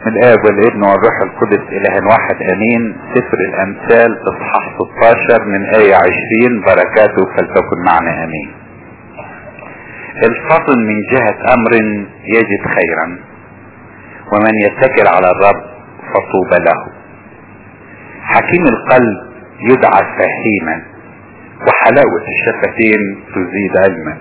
الآب والابن والروح القدس إله واحد أمين سفر الأمثال إصحاح 16 من آية 20 بركاته فلتكن معنا أمين الفطن من جهة أمر يجد خيرا ومن يتكل على الرب فطوبى له حكيم القلب يدعى فهيما وحلاوة الشفتين تزيد علما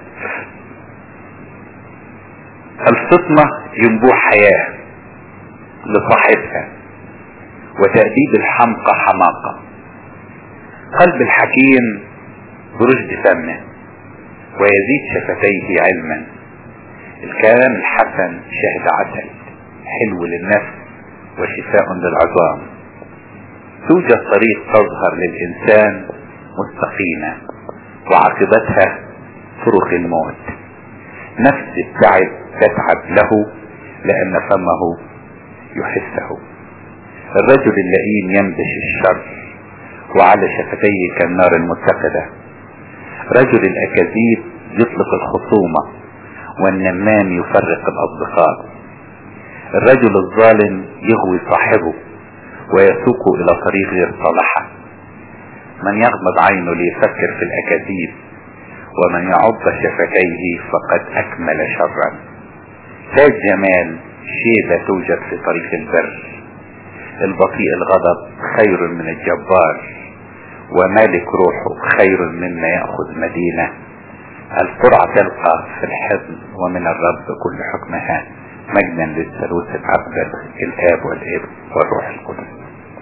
الفطنة ينبوع حياه لصاحبها وتأديب الحمقى حماقة قلب الحكيم برشد فمه ويزيد شفتيه علما الكلام الحسن شهد عسل حلو للنفس وشفاء للعظام توجد طريق تظهر للإنسان مستقيمة وعاقبتها طرق الموت نفس التعب تتعب له لأن فمه يحسه الرجل اللئيم ينبش الشر وعلى شفتيه كالنار المتقدة رجل الأكاذيب يطلق الخصومة والنمام يفرق الأصدقاء الرجل الظالم يغوي صاحبه ويسوقه إلى طريق غير صالحة من يغمض عينه ليفكر في الأكاذيب ومن يعض شفتيه فقد أكمل شرا تاج جمال شيبة توجد في طريق البر البطيء الغضب خير من الجبار ومالك روحه خير مما يأخذ مدينة القرعة تلقى في الحزن ومن الرب كل حكمها مجدا للثالوث الأقدس الآب والابن والروح القدس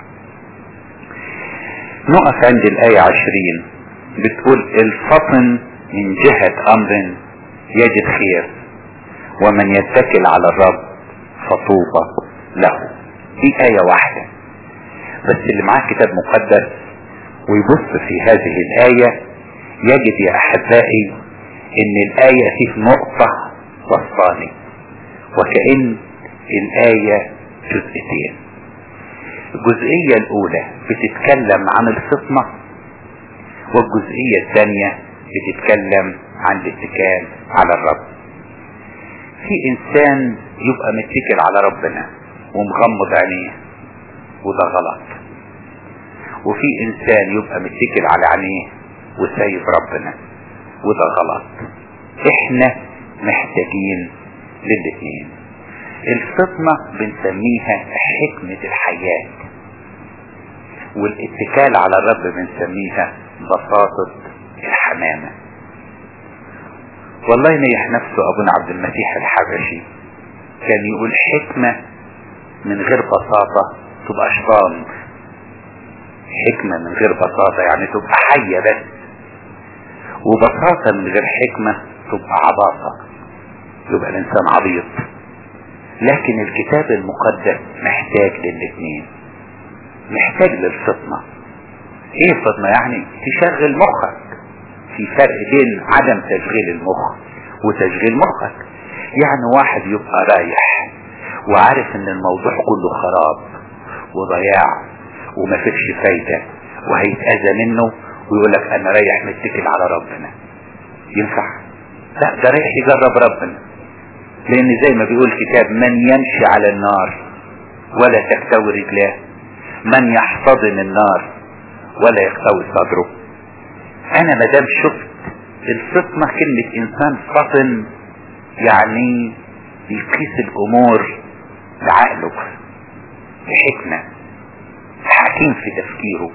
نقف عند الآية عشرين بتقول الفطن من جهة أمر يجد خير ومن يتكل على الرب فطوبى له دي آية واحدة بس اللي معاه كتاب مقدس ويبص في هذه الآية يجد يا أحبائي إن الآية فيه نقطة وسطاني وكأن الآية جزئتين الجزئية الأولى بتتكلم عن الفطنة والجزئية الثانية بتتكلم عن الاتكال على الرب في انسان يبقى متكل على ربنا ومغمض عينيه وده غلط وفي انسان يبقى متكل على عينيه وسايب ربنا وده غلط احنا محتاجين للاثنين الفطنة بنسميها حكمة الحياة والاتكال على الرب بنسميها بساطة الحمامة والله ينيح نفسه ابونا عبد المسيح الحبشي كان يقول حكمة من غير بساطة تبقى شيطان حكمة من غير بساطة يعني تبقى حية بس وبساطة من غير حكمة تبقى عباطة يبقى الانسان عبيط لكن الكتاب المقدس محتاج للاثنين محتاج للفطنة ايه الفطنة يعني تشغل مخك في فرق بين عدم تشغيل المخ وتشغيل مخك يعني واحد يبقى رايح وعارف ان الموضوع كله خراب وضياع وما فيش فايدة وهيتأذى منه ويقول لك انا رايح متكل على ربنا ينفع لا ده رايح يجرب ربنا لان زي ما بيقول الكتاب من يمشي على النار ولا تكتوي رجلاه من يحتضن النار ولا يكتوي صدره انا مدام شفت الفطنة كلمة انسان فطن يعني يقيس الامور بعقله بحكمة حكيم في تفكيره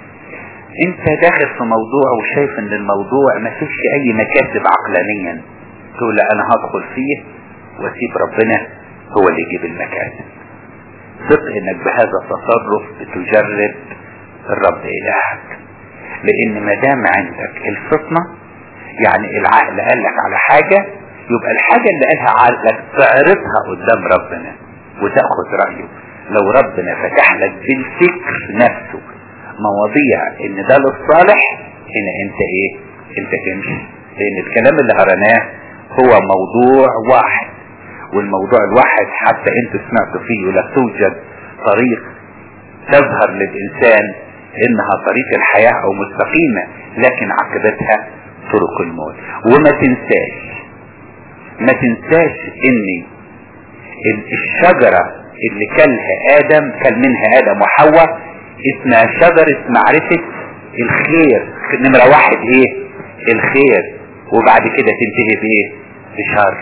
انت داخل في موضوع وشايف ان الموضوع ما فيش اي مكاسب عقلانيا تقول لا انا هدخل فيه واسيب ربنا هو اللي يجيب المكاسب صدق انك بهذا التصرف بتجرب الرب الهك لان ما دام عندك الفطنة يعني العقل قال لك على حاجة يبقى الحاجة اللي قالها عقلك تعرضها قدام ربنا وتاخد رأيه لو ربنا فتح لك بالفكر نفسه مواضيع ان ده للصالح هنا انت ايه انت تمشي لان الكلام اللي قرناه هو موضوع واحد والموضوع الواحد حتى انت سمعت فيه لا توجد طريق تظهر للانسان انها طريق الحياة او مستقيمة لكن عاقبتها طرق الموت وما تنساش ما تنساش ان الشجرة اللي كلها ادم كل منها ادم وحواء اسمها شجرة معرفة الخير نمرة واحد ايه الخير وبعد كده تنتهي بايه بشر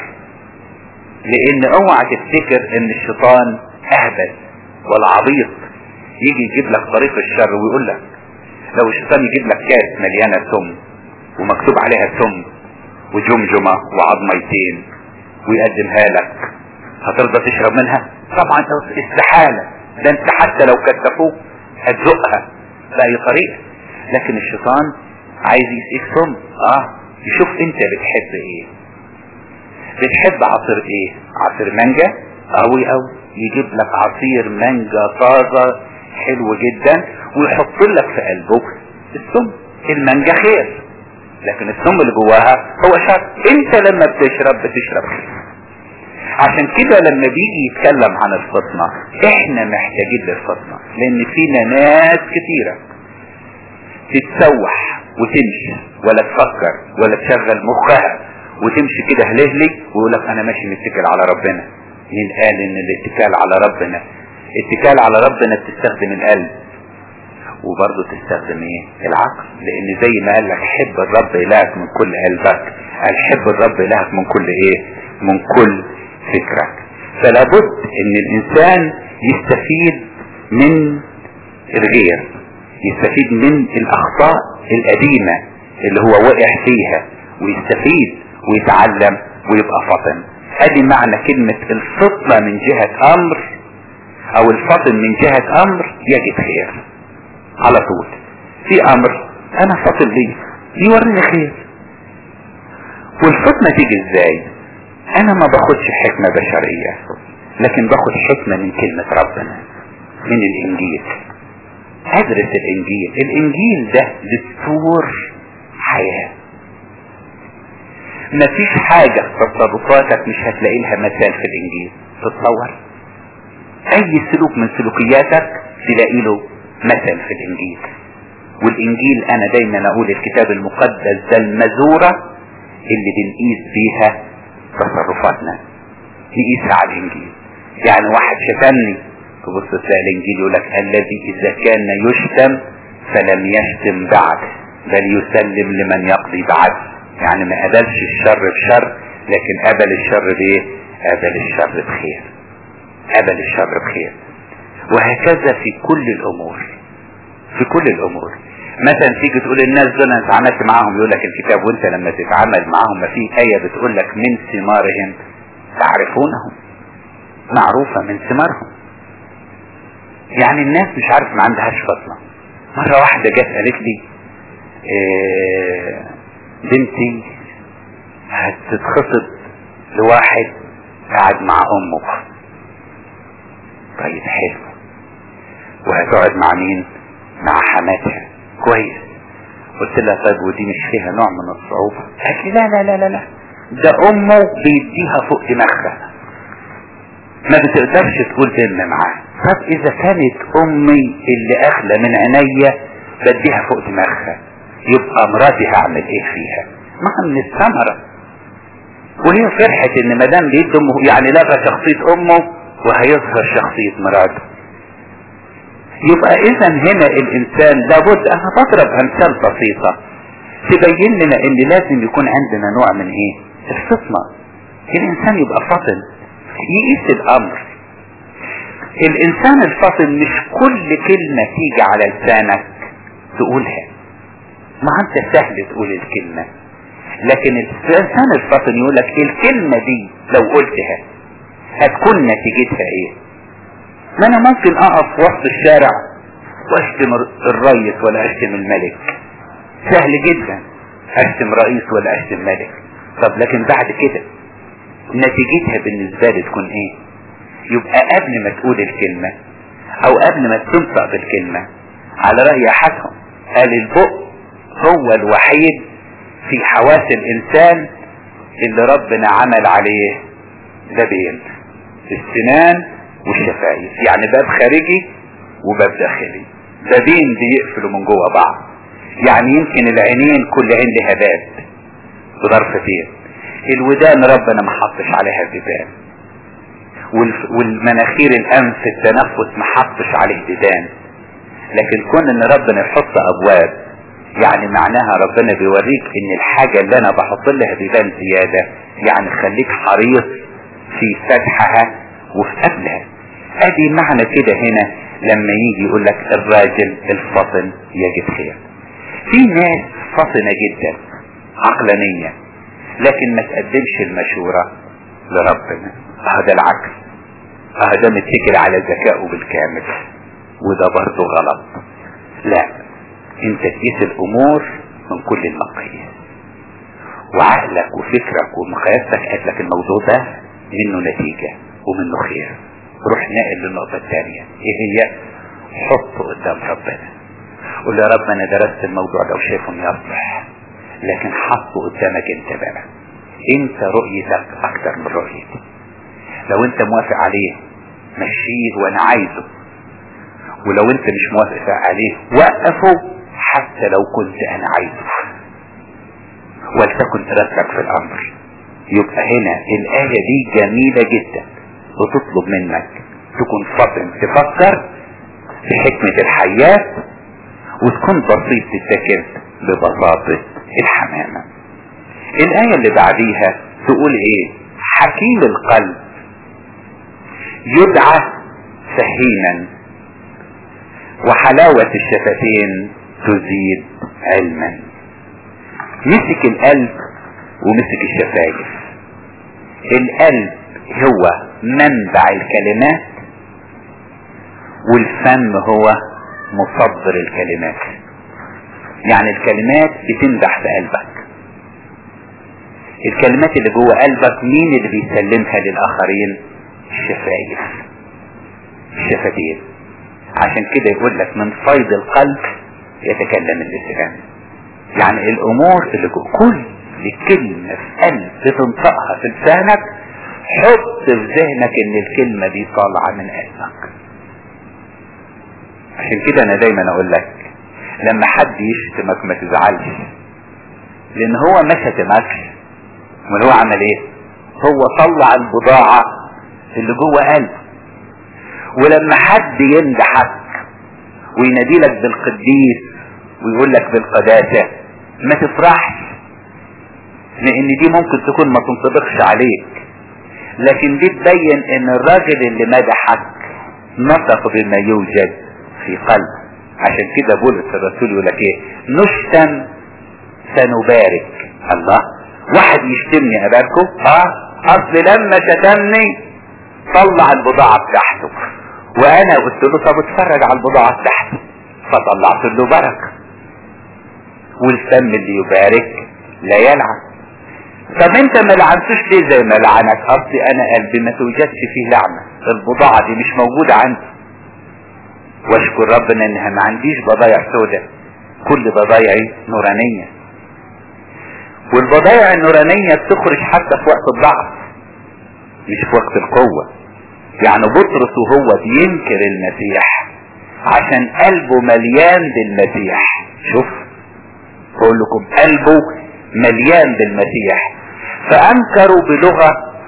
لان اوعى تفتكر ان الشيطان اهبل ولا عبيط يجي يجيب لك طريق الشر ويقول لك لو الشيطان يجيب لك كاس مليانه سم ومكتوب عليها سم وجمجمه وعظميتين ويقدمها لك هترضى تشرب منها طبعا استحاله ده انت حتى لو كتفوك هتزقها باي طريقه لكن الشيطان عايز يسقيك سم اه يشوف انت بتحب ايه بتحب عصير ايه عصير مانجا قوي قوي يجيب لك عصير مانجا طازة حلو جدا ويحط لك في قلبك السم المانجا خير لكن السم اللي جواها هو شر انت لما بتشرب بتشرب خير عشان كده لما بيجي يتكلم عن الفطنة احنا محتاجين للفطنة لان فينا ناس كتيرة تتسوح وتمشي ولا تفكر ولا تشغل مخها وتمشي كده هلهلي ويقول لك انا ماشي متكل على ربنا مين قال ان الاتكال على ربنا اتكال على ربنا بتستخدم القلب وبرضه تستخدم ايه العقل لان زي ما قال لك حب الرب الهك من كل قلبك قال حب الرب الهك من كل ايه من كل فكرك فلا بد ان الانسان يستفيد من الغير يستفيد من الاخطاء القديمة اللي هو وقع فيها ويستفيد ويتعلم ويبقى فطن ادي معنى كلمة الفطنة من جهة امر او الفطن من جهة امر يجد خير على طول في امر انا فطن ليه يوريني خير والفطنة تيجي ازاي انا ما باخدش حكمة بشرية لكن باخد حكمة من كلمة ربنا من الانجيل ادرس الانجيل الانجيل ده دستور حياة مفيش حاجة في تصرفاتك مش هتلاقي لها مثال في الانجيل تتصور اي سلوك من سلوكياتك تلاقي له مثل في الانجيل والانجيل انا دايما اقول الكتاب المقدس ده المزورة اللي بنقيس بيها تصرفاتنا نقيسها على الانجيل يعني واحد شتمني تبص تلاقي الانجيل يقول لك الذي اذا كان يشتم فلم يشتم بعد بل يسلم لمن يقضي بعد يعني ما قبلش الشر بشر لكن قبل الشر بايه قبل الشر بخير قبل الشر بخير وهكذا في كل الامور في كل الامور مثلا تيجي تقول الناس دول انا اتعاملت معاهم يقول لك الكتاب وانت لما تتعامل معاهم ما في ايه بتقول لك من ثمارهم تعرفونهم معروفه من ثمارهم يعني الناس مش عارف ما عندهاش فطنة مرة واحدة جت قالت لي إيه بنتي هتتخطب لواحد قاعد مع امه طيب حلو وهتقعد مع مين مع حماتها كويس قلت لها طيب ودي مش فيها نوع من الصعوبة قالت لي لا لا لا لا لا ده امه بيديها فوق دماغها ما بتقدرش تقول كلمة معاه طب اذا كانت امي اللي اغلى من عينيا بديها فوق دماغها يبقى مراتي هعمل ايه فيها ما من الثمرة وهي فرحت ان مدام بيد امه يعني لغى شخصية امه وهيظهر شخصية مراته يبقى اذا هنا الانسان لابد انا بضرب امثال بسيطة تبين لنا ان لازم يكون عندنا نوع من ايه الفطنة الانسان يبقى فطن يقيس الامر الانسان الفطن مش كل كلمة تيجي على لسانك تقولها ما انت سهل تقول الكلمة لكن الانسان الفطن يقول لك الكلمة دي لو قلتها هتكون نتيجتها ايه ما انا ممكن اقف وسط الشارع واشتم الريس ولا اشتم الملك سهل جدا اشتم رئيس ولا اشتم ملك طب لكن بعد كده نتيجتها بالنسبة لي تكون ايه يبقى قبل ما تقول الكلمة او قبل ما تنطق بالكلمة على رأي احدهم قال البق هو الوحيد في حواس الانسان اللي ربنا عمل عليه بابين السنان والشفايف يعني باب خارجي وباب داخلي بابين بيقفلوا من جوه بعض يعني يمكن العينين كل عين لها باب بضرفتين الودان ربنا ما حطش عليها بيبان والمناخير الانف التنفس ما حطش عليه ديدان لكن كون ان ربنا يحط ابواب يعني معناها ربنا بيوريك ان الحاجة اللي انا بحط لها ديدان زيادة يعني خليك حريص في فتحها وفي قبلها ادي معنى كده هنا لما يجي يقول لك الراجل الفطن يجد خير في ناس فطنة جدا عقلانية لكن ما تقدمش المشورة لربنا هذا العكس هذا متكل على ذكائه بالكامل وده برضه غلط لا انت تقيس الامور من كل المقاييس وعقلك وفكرك ومقياستك قالت لك الموضوع ده منه نتيجة ومنه خير روح ناقل للنقطة الثانية ايه هي حطه قدام ربنا قول يا رب انا درست الموضوع ده وشايفه انه يصلح لكن حطه قدامك انت بقى انت رؤيتك اكتر من رؤيتي لو انت موافق عليه مشيه وانا عايزه ولو انت مش موافق عليه وقفه حتى لو كنت انا عايزه ولتكن ارادتك في الامر يبقى هنا الآية دي جميلة جدا بتطلب منك تكون فاطن تفكر في حكمة الحياة وتكون بسيط تتذكر ببساطة الحمامة الآية اللي بعديها تقول ايه حكيم القلب يدعى فهيما وحلاوة الشفتين تزيد علما مسك القلب ومسك الشفايف القلب هو منبع الكلمات والفم هو مصدر الكلمات يعني الكلمات بتنبع في قلبك الكلمات اللي جوه قلبك مين اللي بيسلمها للاخرين الشفايف الشفتين عشان كده يقول لك من فيض القلب يتكلم اللسان يعني الامور اللي جوه كل كلمة في قلب بتنطقها في لسانك حط في ذهنك ان الكلمة دي طالعة من قلبك عشان كده انا دايما اقول لك لما حد يشتمك ما تزعلش لان هو ما شتمكش امال هو عمل ايه هو طلع البضاعة اللي جوه قلبه ولما حد يمدحك وينادي لك بالقديس ويقول لك بالقداسة ما تفرحش لان دي ممكن تكون ما تنطبقش عليك لكن دي تبين ان الراجل اللي مدحك نطق بما يوجد في قلبه عشان كده بولس الرسول يقول لك ايه نشتم سنبارك الله واحد يشتمني اباركه اه اصل لما شتمني طلع البضاعة بتاعته وانا قلت له طب اتفرج على البضاعة بتاعته فطلعت له بركة والفم اللي يبارك لا يلعن طب انت ما لعنتوش ليه زي ما لعنك اصلي انا قلبي ما توجدش فيه لعنة البضاعة دي مش موجودة عندي واشكر ربنا انها ما عنديش بضايع سوداء كل بضايعي نورانية والبضايع النورانية بتخرج حتى في وقت الضعف مش في وقت القوة يعني بطرس وهو بينكر المسيح عشان قلبه مليان بالمسيح شوف بقول لكم قلبه مليان بالمسيح فانكروا بلغة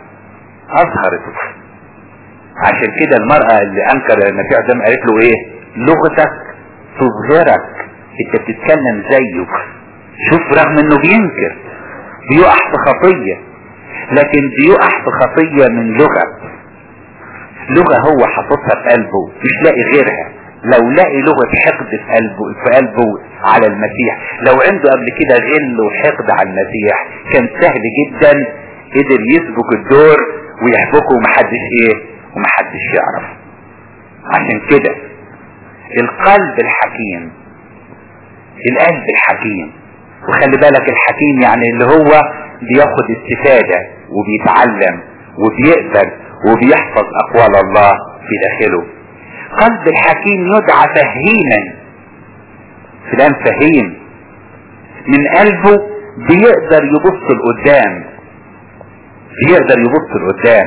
اظهرته عشان كده المرأة اللي انكر المسيح ده قالت له ايه لغتك تظهرك انت بتتكلم زيه شوف رغم انه بينكر بيقع في خطية لكن بيقع في خطية من لغة لغة هو حاططها في قلبه مش لاقي غيرها لو لاقي لغة حقد في قلبه في قلبه على المسيح لو عنده قبل كده غل وحقد على المسيح كان سهل جدا قدر يسبك الدور ويحبكه ومحدش ايه ومحدش يعرف عشان كده القلب الحكيم القلب الحكيم وخلي بالك الحكيم يعني اللي هو بياخد استفادة وبيتعلم وبيقبل وبيحفظ اقوال الله في داخله قلب الحكيم يدعى فهيما فلان فهيم من قلبه بيقدر يبص لقدام بيقدر يبص لقدام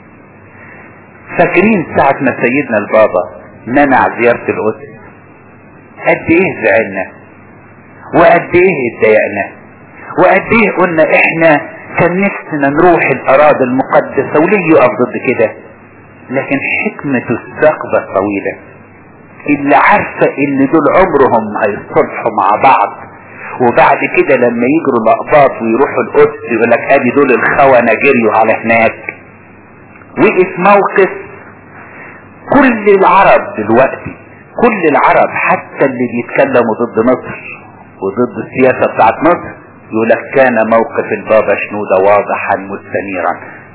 فاكرين ساعة ما سيدنا البابا منع زيارة القدس قد ايه زعلنا وقد ايه اتضايقنا وقد ايه قلنا احنا كان نفسنا نروح الاراضي المقدسة وليه يقف ضد كده لكن حكمته الثاقبة الطويلة اللي عارفة ان دول عمرهم هيصلحوا مع بعض وبعد كده لما يجروا الاقباط ويروحوا القدس يقول لك ادي دول الخونة جريوا على هناك وقف موقف كل العرب دلوقتي كل العرب حتى اللي بيتكلموا ضد مصر وضد السياسة بتاعت مصر يقول لك كان موقف البابا شنودة واضحا مستنيرا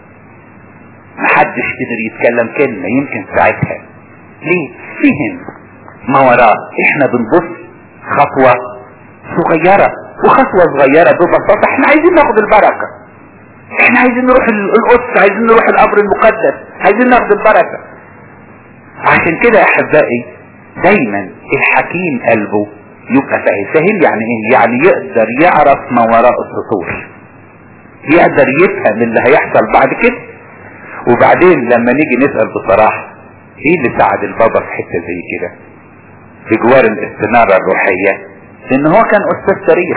محدش قدر يتكلم كلمة يمكن ساعتها ليه فهم ما وراه احنا بنبص خطوة صغيرة وخطوة صغيرة ببساطة احنا عايزين ناخد البركة احنا عايزين نروح القدس عايزين نروح القبر المقدس عايزين ناخد البركة عشان كده يا احبائي دايما الحكيم قلبه يبقى فاهم فاهم يعني ايه يعني يقدر يعرف ما وراء السطور يقدر يفهم اللي هيحصل بعد كده وبعدين لما نيجي نسأل بصراحة ايه اللي ساعد البابا في حتة زي كده في جوار الاستنارة الروحية ان هو كان استاذ تاريخ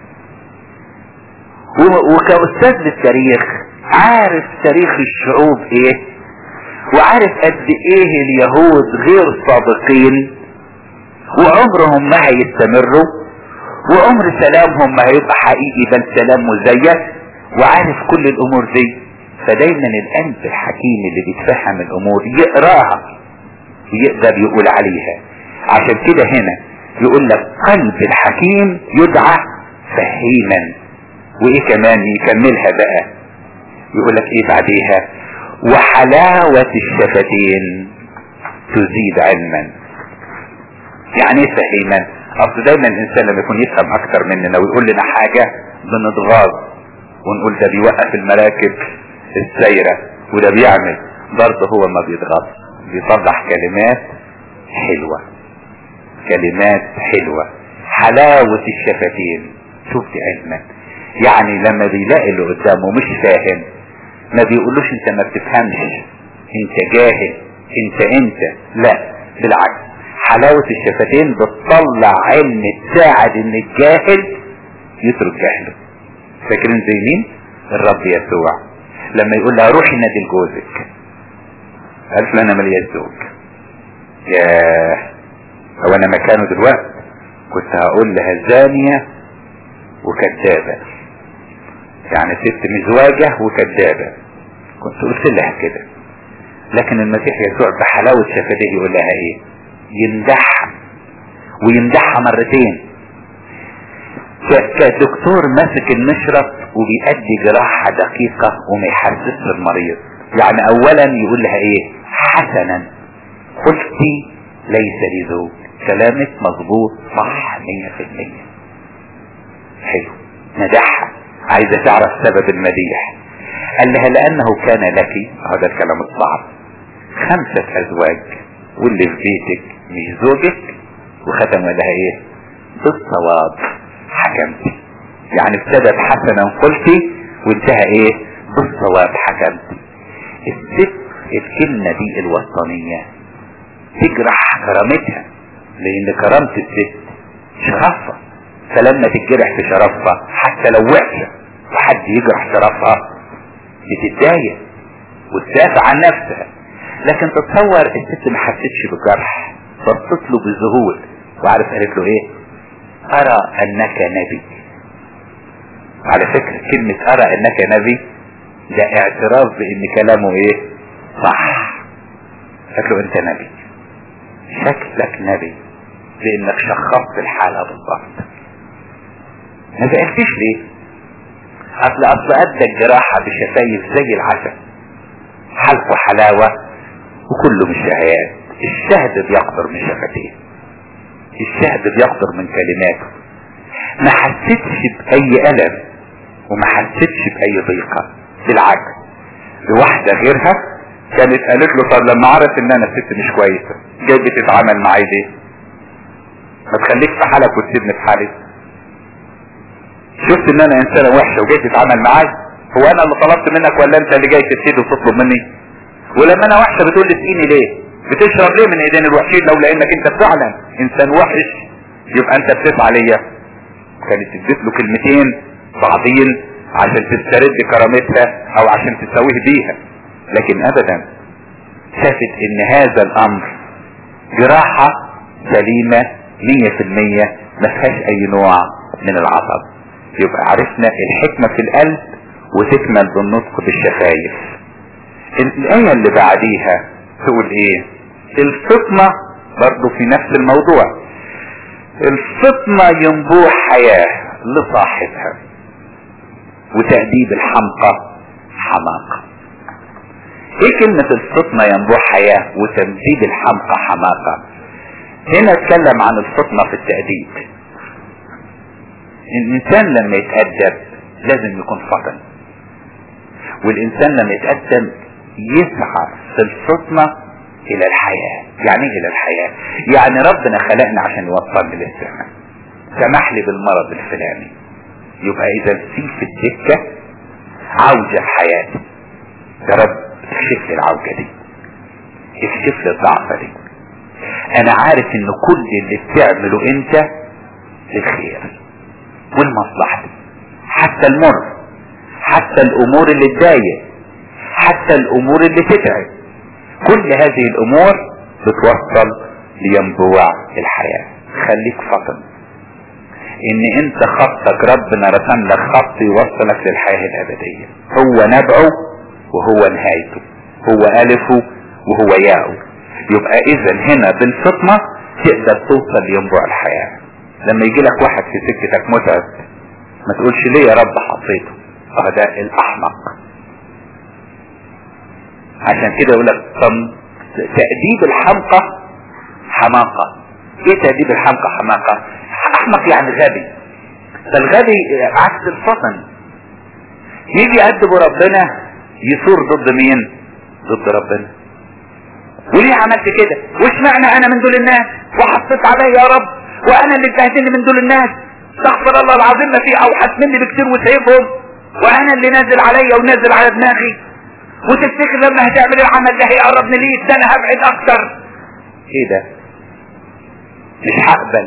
وكأستاذ للتاريخ عارف تاريخ الشعوب ايه وعارف قد ايه اليهود غير صادقين وعمرهم ما هيستمروا وعمر سلامهم ما هيبقى حقيقي بل سلام مزيف وعارف كل الامور دي فدايما القلب الحكيم اللي بيتفهم الامور يقراها ويقدر يقول عليها عشان كده هنا يقول لك قلب الحكيم يدعى فهيما وايه كمان يكملها بقى يقول لك ايه بعديها وحلاوة الشفتين تزيد علما يعني ايه فهيما اصل دايما الانسان لما يكون يفهم اكتر مننا ويقول لنا حاجة بنتغاظ ونقول ده بيوقف المراكب السايرة وده بيعمل برضه هو ما بيتغاظ بيطلع كلمات حلوة كلمات حلوة حلاوة الشفتين شوف دي علما يعني لما بيلاقي اللي قدامه مش فاهم ما بيقولوش انت ما بتفهمش انت جاهل انت انت لا بالعكس حلاوة الشفتين بتطلع علم تساعد ان الجاهل يترك جهله فاكرين زي مين الرب يسوع لما يقول لها روحي نادي لجوزك قالت له انا ملياش زوج ياه هو انا مكانه دلوقتي كنت هقول لها زانية وكذابة يعني ست مزواجة وكذابة كنت قلت لها كده لكن المسيح يسوع بحلاوة شفتيه يقول لها ايه يمدحها ويمدحها مرتين كدكتور ماسك المشرط وبيأدي جراحة دقيقة وما يحسسش المريض يعني اولا يقول لها ايه حسنا قلتي ليس لي زوج كلامك مظبوط صح مية في المية حلو مدحها عايزة تعرف سبب المديح قال لها لانه كان لك هذا الكلام الصعب خمسة ازواج واللي في بيتك مش زوجك وختم لها ايه بالصواب حكمتي يعني ابتدت حسنا قلتي وانتهى ايه بالصواب حكمتي الست الكلمة دي الوطنية تجرح كرامتها لان كرامة الست شرفها فلما تتجرح في شرفها حتى لو وحشة وحد يجرح شرفها بتتضايق وتدافع عن نفسها لكن تتصور الست ما حسيتش بالجرح بصت له بذهول وعارف قالت له ايه ارى انك نبي على فكرة كلمة ارى انك نبي ده اعتراف بان كلامه ايه صح قالت له انت نبي شكلك نبي لانك شخصت الحالة بالضبط ما سألتش ليه اصل اصل ادى الجراحة بشفايف زي العسل حلق حلاوة وكله مش شهيات الشهد بيقدر من شفتيه الشهد بيقدر من كلماته ما حسيتش بأي ألم وما حسيتش بأي ضيقة بالعكس لواحدة غيرها كانت قالت له طب لما عرف ان انا ست مش كويسة جاي بتتعامل معايا ليه ما تخليك في حالك وتسيبني في حالي شفت ان انا انسانة وحشة وجاي تتعامل معايا هو انا اللي طلبت منك ولا انت اللي جاي تبتدي وتطلب مني ولما انا وحشة بتقول لي اسقيني ليه بتشرب ليه من ايدين الوحشين لو لانك انت فعلا انسان وحش يبقى انت بتسعى ليا كانت تديت له كلمتين صعبين عشان تسترد كرامتها او عشان تساويه بيها لكن ابدا شافت ان هذا الامر جراحة سليمة مية في المية ما فيهاش اي نوع من العصب يبقى عرفنا الحكمة في القلب وتكمل بالنطق بالشفايف الآية اللي بعديها تقول ايه الفطنة برضو في نفس الموضوع الفطنة ينبوع حياة لصاحبها وتأديب الحمقى حماقة ايه كلمة الفطنة ينبوع حياة وتمديد الحمقى حماقة هنا اتكلم عن الفطنة في التأديب الانسان لما يتأدب لازم يكون فطن والانسان لما يتقدم يسعى في الفطنة الى الحياة يعني ايه الى الحياة يعني ربنا خلقنا عشان يوصلني للسماء سمح لي بالمرض الفلاني يبقى اذا في في السكة عوجة في حياتي يا رب اكشف لي العوجة دي اكشف لي الضعفة دي انا عارف ان كل اللي بتعمله انت للخير والمصلحة حتى المر حتى الامور اللي تضايق حتى الامور اللي تتعب كل هذه الامور بتوصل لينبوع الحياة خليك فطن ان انت خطك ربنا رسم لك خط يوصلك للحياة الابدية هو نبعه وهو نهايته هو الفه وهو ياءه يبقى اذا هنا بالفطنة تقدر توصل لينبوع الحياة لما يجي لك واحد في سكتك متعب ما تقولش ليه يا رب حطيته اه ده الاحمق عشان كده يقول لك تأديب الحمقى حماقة ايه تأديب الحمقى حماقة احمق يعني غبي فالغبي عكس الفطن يجي يأدب ربنا يثور ضد مين ضد ربنا وليه عملت كده وش معنى انا من دول الناس وحطيت عليا يا رب وانا اللي اتبهدلني من دول الناس استغفر الله العظيم ما في اوحش مني بكتير وسايبهم وانا اللي نازل عليا ونازل على دماغي وتفتكر لما هتعمل العمل ده هيقربني ليك ده انا هبعد اكتر ايه ده مش هقبل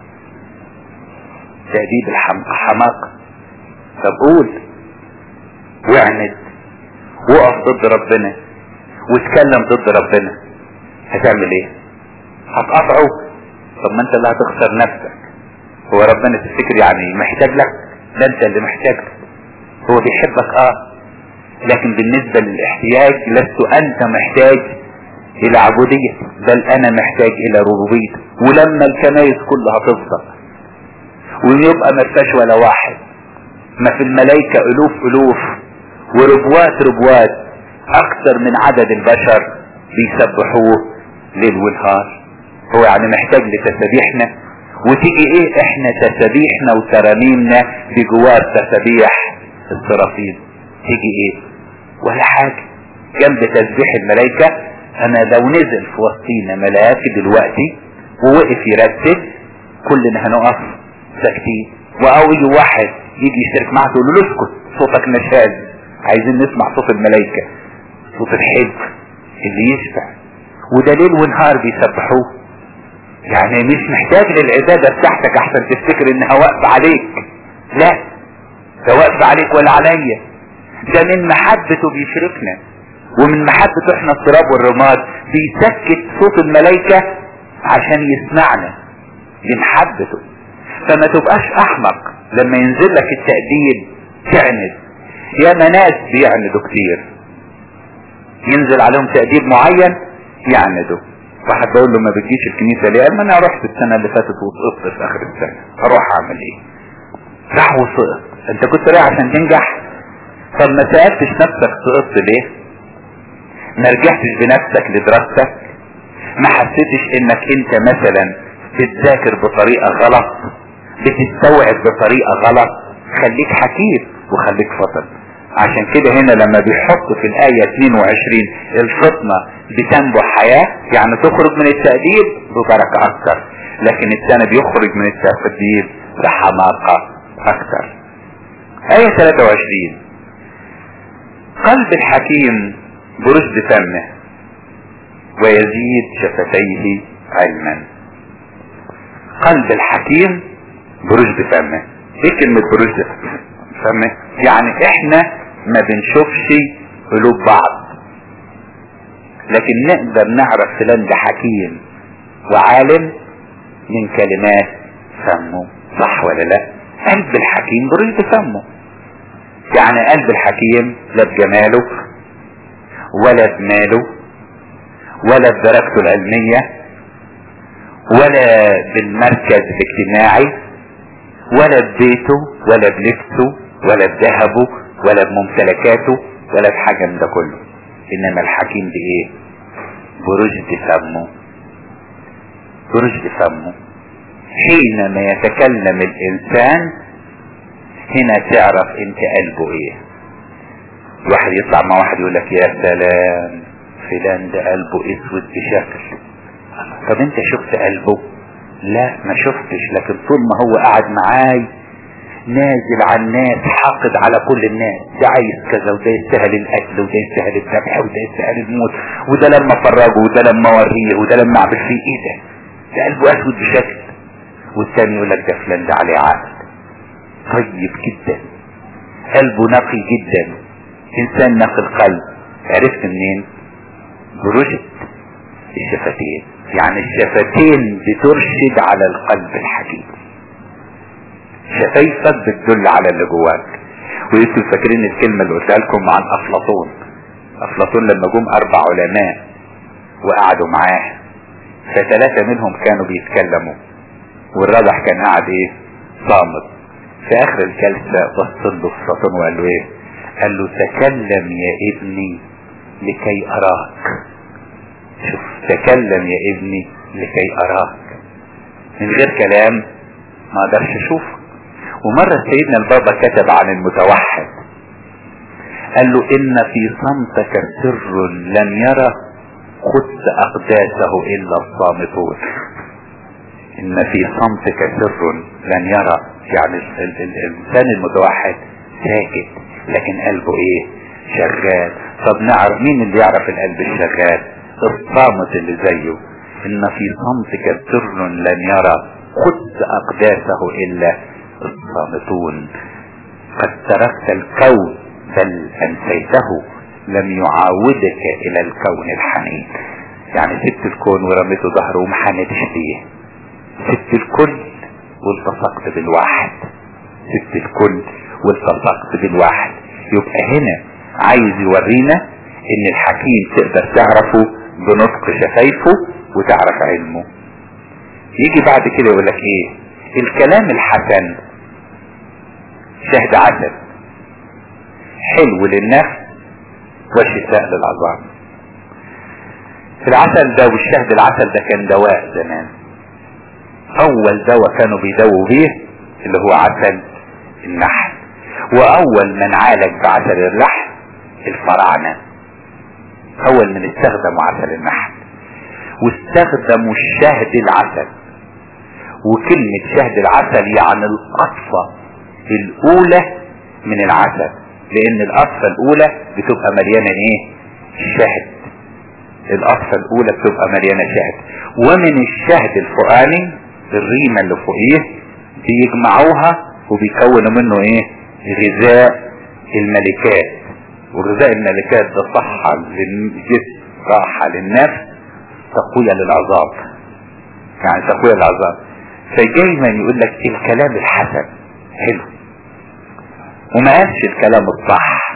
تأديب الحماقة طب قول واعند وقف ضد ربنا واتكلم ضد ربنا هتعمل ايه هتقطعه طب ما انت اللي هتخسر نفسك هو ربنا تفتكر يعني محتاج لك ده انت اللي محتاج له هو بيحبك اه لكن بالنسبة للاحتياج لست انت محتاج الى عبودية بل انا محتاج الى ربوبية ولما الكنايس كلها تفضل ويبقى ما فيهاش ولا واحد ما في الملائكة الوف الوف وربوات ربوات اكثر من عدد البشر بيسبحوه ليل ونهار هو يعني محتاج لتسابيحنا وتيجي ايه احنا تسابيحنا وترانيمنا بجوار تسابيح الصرافين تيجي ايه ولا حاجة جنب تسبيح الملائكة انا لو نزل في وسطينا ملاك دلوقتي ووقف يرتب كلنا هنقف ساكتين او يجي واحد يجي يشترك معاه تقول له اسكت صوتك نشاز عايزين نسمع صوت الملائكة صوت الحب اللي يشبع وده ليل ونهار بيسبحوه يعني مش محتاج للعبادة بتاعتك احسن تفتكر انها واقفة عليك لا ده واقفة عليك ولا عليا ده من محبته بيشركنا ومن محبته احنا التراب والرماد بيسكت صوت الملائكة عشان يسمعنا لمحبته فما تبقاش احمق لما ينزل لك التأديب تعند يا ناس بيعندوا كتير ينزل عليهم تأديب معين يعندوا واحد بقول له ما بتجيش الكنيسة ليه قال ما انا رحت السنة اللي فاتت وسقطت في اخر السنة اروح اعمل ايه راح وسقط انت كنت رايح عشان تنجح طب ما سألتش نفسك سقطت ليه ما رجعتش بنفسك لدراستك ما حسيتش انك انت مثلا بتذاكر بطريقة غلط بتستوعب بطريقة غلط خليك حكيم وخليك فطن عشان كده هنا لما بيحط في الآية 22 الفطنة بتنبع حياة يعني تخرج من التأديب ببركة أكثر لكن الثاني بيخرج من التأديب بحماقة أكثر آية 23 قلب الحكيم برشد فمه ويزيد شفتيه علما قلب الحكيم برشد فمه ايه كلمة برشد فمه يعني احنا ما بنشوفش قلوب بعض لكن نقدر نعرف فلان ده حكيم وعالم من كلمات فمه صح ولا لا قلب الحكيم بريد فمه يعني قلب الحكيم لا بجماله ولا بماله ولا بدرجته العلمية ولا بالمركز الاجتماعي ولا ببيته ولا بلبسه ولا بذهبه ولا بممتلكاته ولا بحاجة من ده كله انما الحكيم بايه برشد فمه برشد فمه حينما يتكلم الانسان هنا تعرف انت قلبه ايه واحد يطلع مع واحد يقول لك يا سلام فلان ده قلبه اسود بشكل طب انت شفت قلبه لا ما شفتش لكن طول ما هو قاعد معاي نازل على الناس حاقد على كل الناس ده عايز كذا وده يستاهل القتل وده يستاهل الذبح وده يستاهل الموت وده لما فرجه وده لما اوريه وده لما اعمل فيه ايه ده ده قلبه اسود بشكل والتاني يقول لك ده فلان ده عليه عقل طيب جدا قلبه نقي جدا انسان نقي القلب عرفت منين برشد الشفتين يعني الشفتين بترشد على القلب الحكيم شفايفك بتدل على اللي جواك وانتوا فاكرين الكلمة اللي قلتها لكم عن افلاطون افلاطون لما جم اربع علماء وقعدوا معاه فثلاثة منهم كانوا بيتكلموا والرابع كان قاعد ايه صامت في اخر الجلسة بص له افلاطون وقال له ايه قال له تكلم يا ابني لكي اراك شوف تكلم يا ابني لكي اراك من غير كلام ما اقدرش اشوفه ومرة سيدنا البابا كتب عن المتوحد قال له ان في صمتك سر لم يرى خدت اقداسه الا الصامتون ان في صمتك سر لن يرى يعني الانسان المتوحد ساكت لكن قلبه ايه شغال طب نعرف مين اللي يعرف القلب الشغال الصامت اللي زيه ان في صمتك سر لن يرى خدت اقداسه الا الصامتون قد تركت الكون بل انسيته لم يعاودك الى الكون الحنين يعني سبت الكون ورميته ظهره وما حنتش ليه سبت الكل والتصقت بالواحد سبت الكل والتصقت بالواحد يبقى هنا عايز يورينا ان الحكيم تقدر تعرفه بنطق شفايفه وتعرف علمه يجي بعد كده يقول لك ايه الكلام الحسن شهد عسل حلو للنفس وشفاء للعظام العسل ده والشهد العسل ده كان دواء زمان اول دواء كانوا بيدووا بيه اللي هو عسل النحل واول من عالج بعسل اللحم الفراعنة اول من استخدموا عسل النحل واستخدموا الشهد العسل وكلمة شهد العسل يعني القطفة الاولى من العسل لان القطفة الاولى بتبقى مليانة ايه شهد القطفة الاولى بتبقى مليانة شهد ومن الشهد الفوقاني الريمة اللي فوقيه بيجمعوها وبيكونوا منه ايه غذاء الملكات وغذاء الملكات ده صحة للجسم راحة للنفس تقوية للعظام يعني تقوية للعظام فدايما يقول لك الكلام الحسن حلو وما قالش الكلام الصح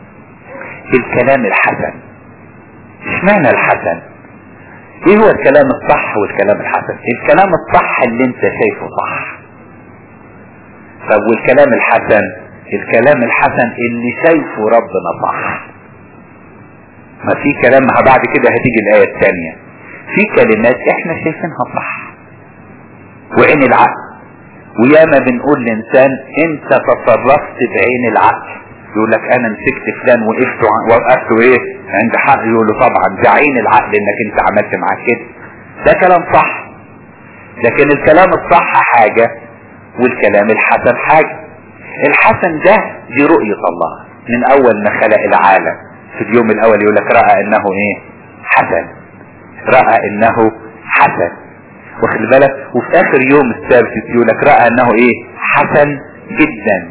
الكلام الحسن اشمعنى الحسن ايه هو الكلام الصح والكلام الحسن الكلام الصح اللي انت شايفه صح طب والكلام الحسن الكلام الحسن اللي شايفه ربنا صح ما في كلام بعد كده هتيجي الآية الثانية في كلمات احنا شايفينها صح وعين العقل وياما بنقول لإنسان انت تصرفت بعين العقل يقول لك انا مسكت فلان وقفت وقفت ايه عند حق يقول له طبعا ده عين العقل انك انت عملت معاه كده ده كلام صح لكن الكلام الصح حاجة والكلام الحسن حاجة الحسن ده دي رؤية الله من اول ما خلق العالم في اليوم الاول يقول لك رأى انه ايه حسن رأى انه حسن واخد بالك وفي اخر يوم السابت يقول لك رأى انه ايه حسن جدا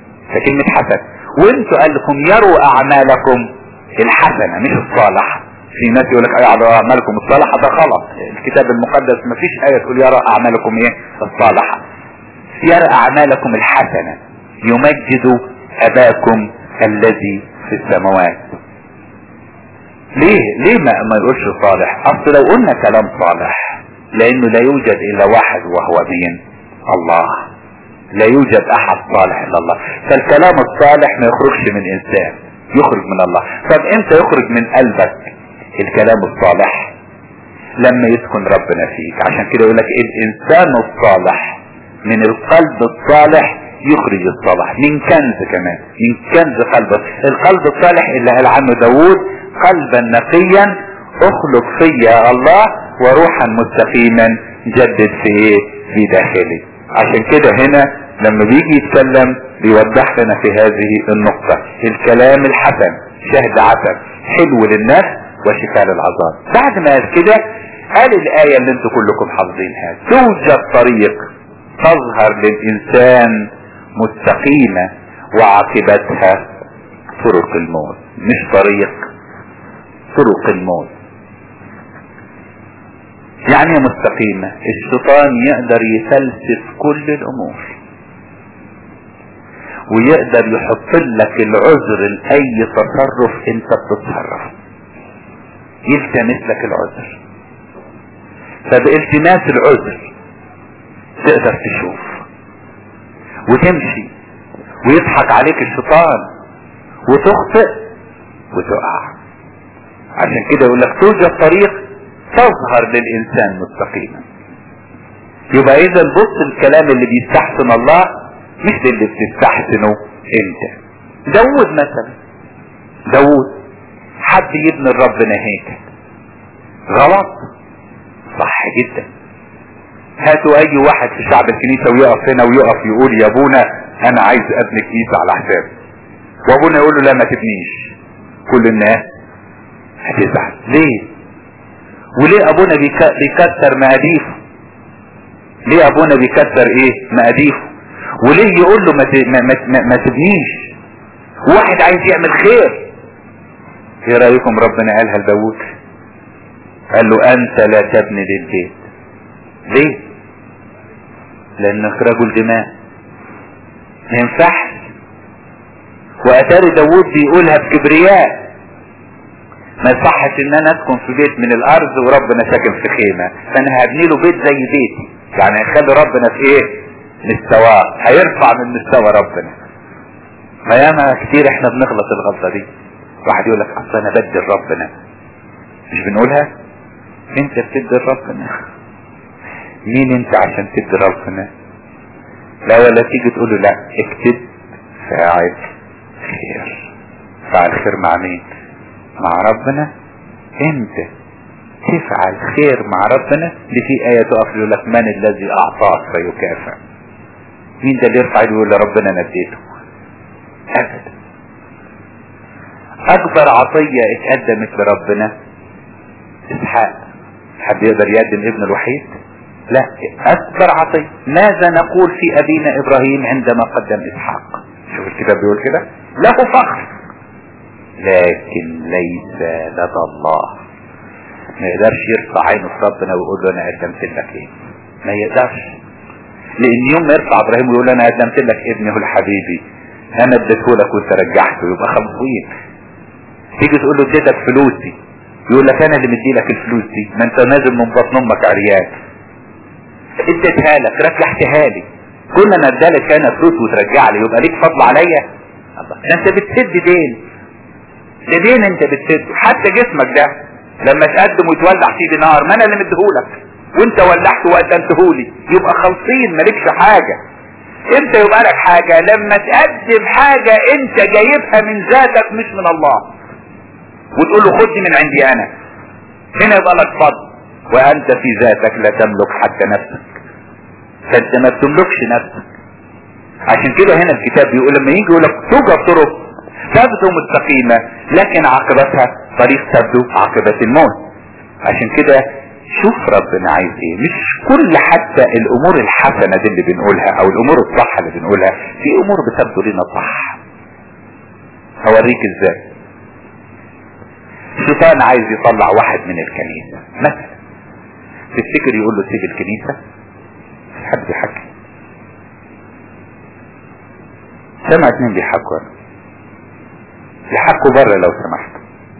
فكلمة حسن وانتوا قال لكم يروا اعمالكم الحسنة مش الصالحة في ناس يقول لك اي على اعمالكم الصالحة ده غلط الكتاب المقدس ما فيش ايه تقول يرى اعمالكم ايه الصالحة يرى اعمالكم الحسنة يمجد اباكم الذي في السماوات ليه ليه ما, ما يقولش صالح اصل لو قلنا كلام صالح لانه لا يوجد الا واحد وهو مين الله لا يوجد احد صالح الا الله فالكلام الصالح ما يخرجش من انسان يخرج من الله طب امتى يخرج من قلبك الكلام الصالح لما يسكن ربنا فيك عشان كده يقول لك الانسان الصالح من القلب الصالح يخرج الصالح من كنز كمان من كنز قلبه القلب الصالح اللي قال عنه داوود قلبا نقيا اخلق فيا الله وروحا مستقيما جدد في ايه في داخلي عشان كده هنا لما بيجي يتكلم بيوضح لنا في هذه النقطة الكلام الحسن شهد عسل حلو للنفس وشفاء للعذاب بعد ما قال كده قال الآية اللي انتوا كلكم حافظينها توجد طريق تظهر للإنسان مستقيمة وعاقبتها طرق الموت مش طريق طرق الموت يعني مستقيمة الشيطان يقدر يفلسف كل الامور ويقدر يحط لك العذر لاي تصرف انت بتتصرف يلتمس لك العذر فبالتماس العذر تقدر تشوف وتمشي ويضحك عليك الشيطان وتخطئ وتقع عشان كده يقول لك توجد طريق تظهر للإنسان مستقيما يبقى إذا بص الكلام اللي بيستحسن الله مش اللي بتستحسنه انت داود مثلا داود حد يبني لربنا هيكل غلط صح جدا هاتوا اي واحد في شعب الكنيسة ويقف هنا ويقف يقول يا ابونا انا عايز ابني كنيسة على حسابي وابونا يقول له لا ما تبنيش كل الناس هتزعل ليه وليه ابونا بيكسر مقاديفه ليه ابونا بيكسر ايه مقاديفه وليه يقول له ما, ما, ما, ما تبنيش واحد عايز يعمل خير ايه رايكم ربنا قالها لداود قال له انت لا تبني للبيت ليه لانك رجل دماء ما ينفعش واتاري داود بيقولها بكبرياء ما يصحش ان انا اسكن في بيت من الارض وربنا ساكن في خيمة فانا هبني له بيت زي بيتي يعني هيخلي ربنا في ايه مستواه هيرفع من مستوى ربنا ما ياما كتير احنا بنغلط الغلطة دي واحد يقول لك اصل انا بدل ربنا مش بنقولها انت بتدي ربنا مين انت عشان تدي ربنا لا ولا تيجي تقول له لا اكتب فاعل خير فاعل خير مع مين مع ربنا انت تفعل خير مع ربنا دي في آية تقف يقول لك من الذي أعطاك فيكافئ مين ده اللي يرفع يقول لربنا نديته أبدا أكبر عطية اتقدمت لربنا إسحاق حد يقدر يقدم ابن الوحيد لا أكبر عطية ماذا نقول في أبينا إبراهيم عندما قدم إسحاق شوف الكتاب بيقول كده له فخر لكن ليس لدى الله ما يقدرش يرفع عينه في ربنا ويقول له انا قدمت لك ايه ما يقدرش لان يوم ما يرفع ابراهيم ويقول له انا قدمت لك ابنه الحبيبي انا اديته لك وانت رجعته يبقى خمسين تيجي تقول له اديتك فلوسي يقول لك انا اللي مدي لك الفلوس دي ما انت نازل من بطن امك عريان اديتها لك رجعتها لي كل ما ادالك انا فلوس وترجع لي يبقى ليك فضل عليا الله انت بتسد دين ده دين انت بتسده حتى جسمك ده لما تقدم ويتولع فيه نار ما انا اللي مديهولك وانت ولعته وقدمتهولي يبقى خالصين مالكش حاجة انت يبقى لك حاجة لما تقدم حاجة انت جايبها من ذاتك مش من الله وتقول له خدني من عندي انا هنا يبقى لك فضل وانت في ذاتك لا تملك حتى نفسك فانت ما بتملكش نفسك عشان كده هنا الكتاب بيقول لما يجي يقول لك توجد طرق تبدو مستقيمة لكن عاقبتها طريق تبدو عاقبة الموت عشان كده شوف ربنا عايز ايه مش كل حتى الامور الحسنة دي اللي بنقولها او الامور الصح اللي بنقولها في امور بتبدو لنا صح هوريك ازاي شيطان عايز يطلع واحد من الكنيسة مثلا تفتكر يقول له سيب الكنيسة حد بيحكي سمع اتنين بيحكوا يحكوا بره لو سمحت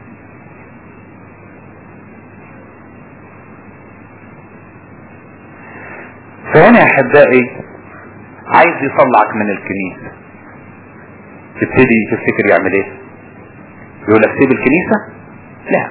فهنا يا احبائي عايز يطلعك من الكنيسة تبتدي تفتكر يعمل ايه يقول لك سيب الكنيسة لا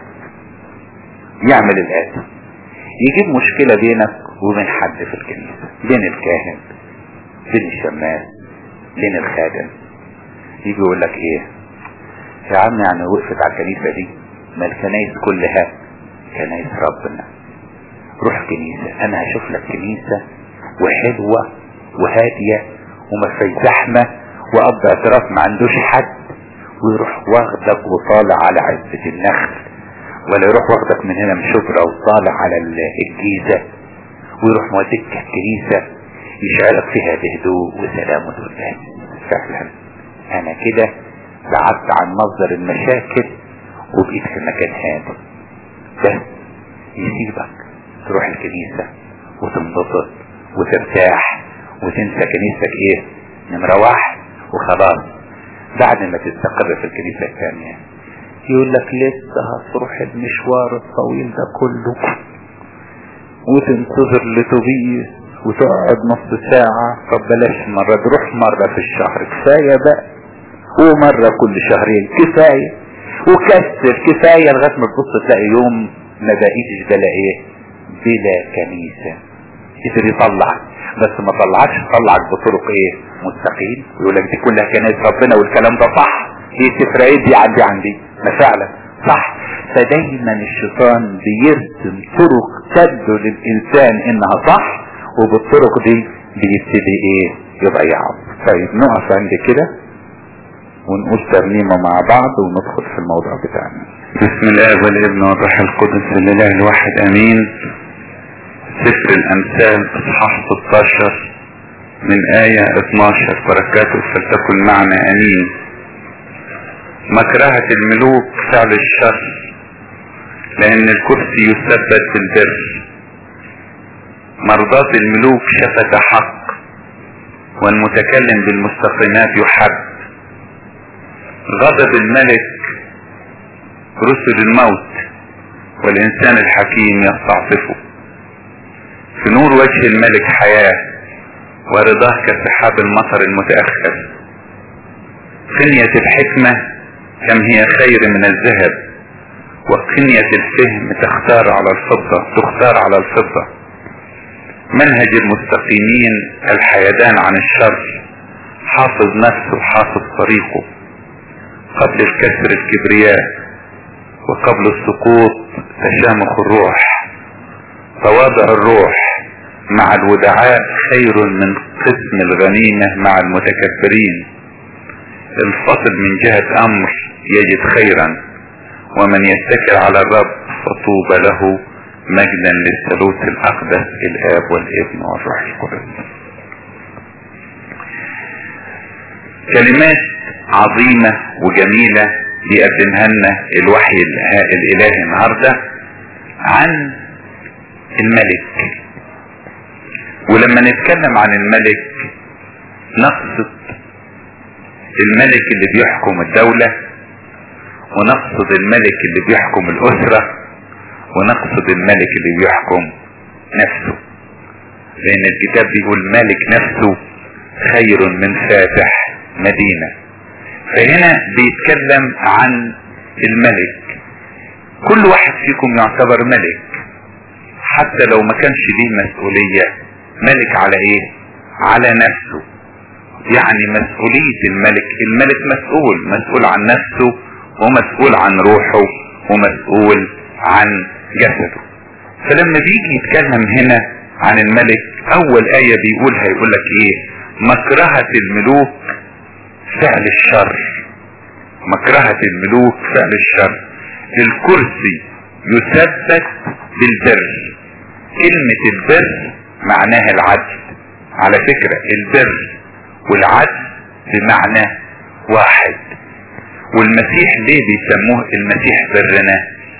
يعمل الآتي يجيب مشكلة بينك وبين حد في الكنيسة بين الكاهن بين الشماس بين الخادم يجي يقول لك ايه يا عم يعني وقفت على الكنيسة دي ما الكنايس كلها كنايس ربنا روح كنيسة انا هشوف لك كنيسة وحلوة وهادية وما فيش زحمة واب اعتراف ما عندوش حد ويروح واخدك وطالع على عزة النخل ولا يروح واخدك من هنا من شبرا وطالع على الجيزة ويروح موديك الكنيسة يشعرك فيها بهدوء وسلام وتربان فعلا انا كده بعدت عن مصدر المشاكل وبقيت في مكان هادي بس يسيبك تروح الكنيسة وتنبسط وترتاح وتنسى كنيستك ايه نمرة واحد وخلاص بعد ما تستقر في الكنيسة الثانية يقول لك لسه هتروح المشوار الطويل ده كله وتنتظر لتوبيس وتقعد نص ساعة طب بلاش مرة تروح مرة في الشهر كفاية بقى ومرة كل شهرين كفاية وكسر كفاية لغاية ما تبص تلاقي يوم ما بقيتش بلا ايه بلا كنيسة قدر يطلع بس ما طلعكش طلعك بطرق ايه مستقيم ويقول لك دي كلها كنائس ربنا والكلام ده صح دي تفرقيت دي عندي عندي ما فعلا صح فدايما الشيطان بيرسم طرق تبدو للانسان انها صح وبالطرق دي بيبتدي ايه يضيعه طيب نقف عند كده ونقول ترنيمة مع بعض وندخل في الموضوع بتاعنا بسم الله والابن والروح القدس الاله الواحد امين سفر الامثال اصحاح 16 من آية 12 بركاته فلتكن معنا امين مكرهة الملوك فعل الشر لان الكرسي يثبت بالبر مرضاة الملوك شفة حق والمتكلم بالمستقيمات يحب غضب الملك رسل الموت والإنسان الحكيم يستعطفه في نور وجه الملك حياة ورضاه كسحاب المطر المتأخر خنية الحكمة كم هي خير من الذهب وخنية الفهم تختار على الفضة تختار على الفضة منهج المستقيمين الحيدان عن الشر حافظ نفسه حافظ طريقه قبل الكسر الكبرياء وقبل السقوط تشامخ الروح تواضع الروح مع الودعاء خير من قسم الغنيمة مع المتكبرين الفصل من جهة امر يجد خيرا ومن يتكل على الرب فطوبى له مجدا للثالوث الاقدس الاب والابن والروح القدس كلمات عظيمة وجميلة بيقدمها لنا الوحي الالهي النهاردة عن الملك ولما نتكلم عن الملك نقصد الملك اللي بيحكم الدولة ونقصد الملك اللي بيحكم الاسرة ونقصد الملك اللي بيحكم نفسه لان الكتاب بيقول ملك نفسه خير من فاتح مدينة فهنا بيتكلم عن الملك كل واحد فيكم يعتبر ملك حتى لو ما كانش ليه مسؤولية ملك على ايه على نفسه يعني مسؤولية الملك الملك مسؤول مسؤول عن نفسه ومسؤول عن روحه ومسؤول عن جسده فلما بيجي يتكلم هنا عن الملك اول آية بيقولها يقول لك ايه مكرهة الملوك فعل الشر مكرهة الملوك فعل الشر الكرسي يثبت بالبر كلمة البر معناها العدل على فكرة البر والعدل بمعنى واحد والمسيح ليه بيسموه المسيح برنا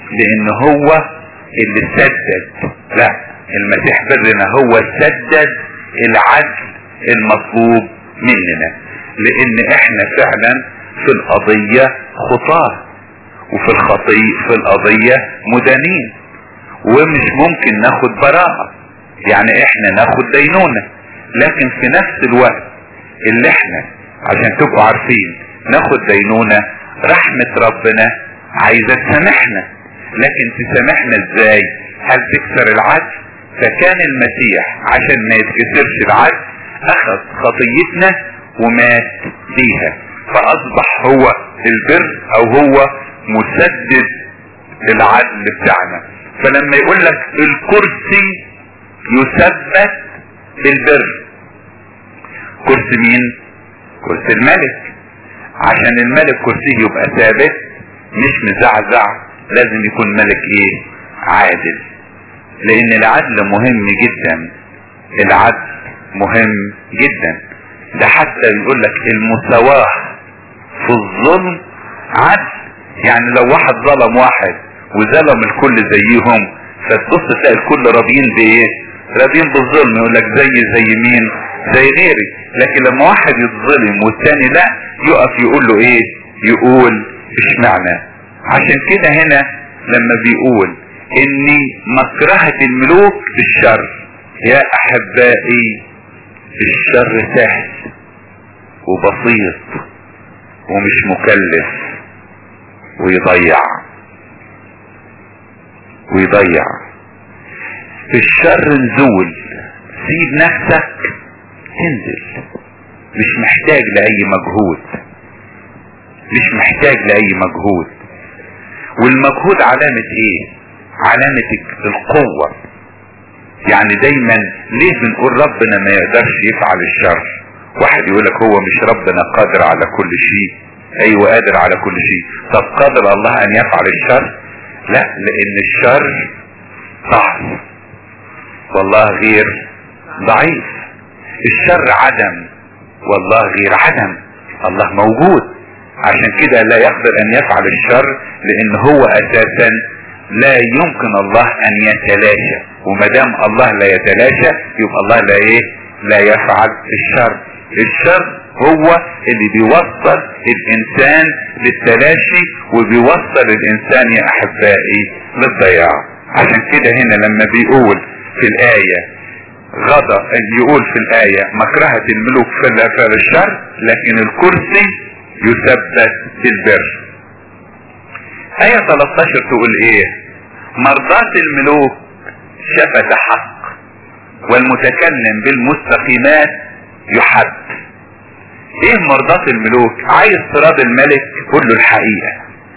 لان هو اللي سدد لا المسيح برنا هو سدد العدل المطلوب مننا لان احنا فعلا في القضية خطاه وفي الخطيء في القضية مدانين ومش ممكن ناخد براءة يعني احنا ناخد دينونة لكن في نفس الوقت اللي احنا عشان تبقوا عارفين ناخد دينونة رحمة ربنا عايزة تسامحنا لكن تسامحنا ازاي هل تكسر العدل فكان المسيح عشان ما يتكسرش العدل اخذ خطيتنا ومات بيها فاصبح هو البر او هو مسدد العدل بتاعنا فلما يقول لك الكرسي يثبت بالبر كرسي مين كرسي الملك عشان الملك كرسيه يبقى ثابت مش مزعزع لازم يكون ملك ايه عادل لان العدل مهم جدا العدل مهم جدا ده حتى بيقول لك المساواة في الظلم عدل يعني لو واحد ظلم واحد وظلم الكل زيهم فتبص تلاقي الكل راضيين بايه راضيين بالظلم يقول لك زي زي مين زي غيري لكن لما واحد يتظلم والتاني لا يقف يقول له ايه يقول اشمعنى عشان كده هنا لما بيقول اني مكرهة الملوك بالشر يا احبائي الشر سهل وبسيط ومش مكلف ويضيع ويضيع في الشر نزول سيب نفسك تنزل مش محتاج لأي مجهود مش محتاج لأي مجهود والمجهود علامة ايه علامة القوة يعني دايما ليه بنقول ربنا ما يقدرش يفعل الشر واحد يقولك هو مش ربنا قادر على كل شيء ايوه قادر على كل شيء طب قادر الله ان يفعل الشر لا لان الشر ضعف والله غير ضعيف الشر عدم والله غير عدم الله موجود عشان كده لا يقدر ان يفعل الشر لان هو اساسا لا يمكن الله ان يتلاشى وما دام الله لا يتلاشى يبقى الله لا ايه لا يفعل الشر الشر هو اللي بيوصل الانسان للتلاشي وبيوصل الانسان يا احبائي للضياع عشان كده هنا لما بيقول في الايه غضب يقول في الآية مكرهة الملوك في الشر لكن الكرسي يثبت بالبر آية 13 تقول ايه مرضاة الملوك شفت حق والمتكلم بالمستقيمات يحب ايه مرضاة الملوك عايز تراضي الملك قول له الحقيقة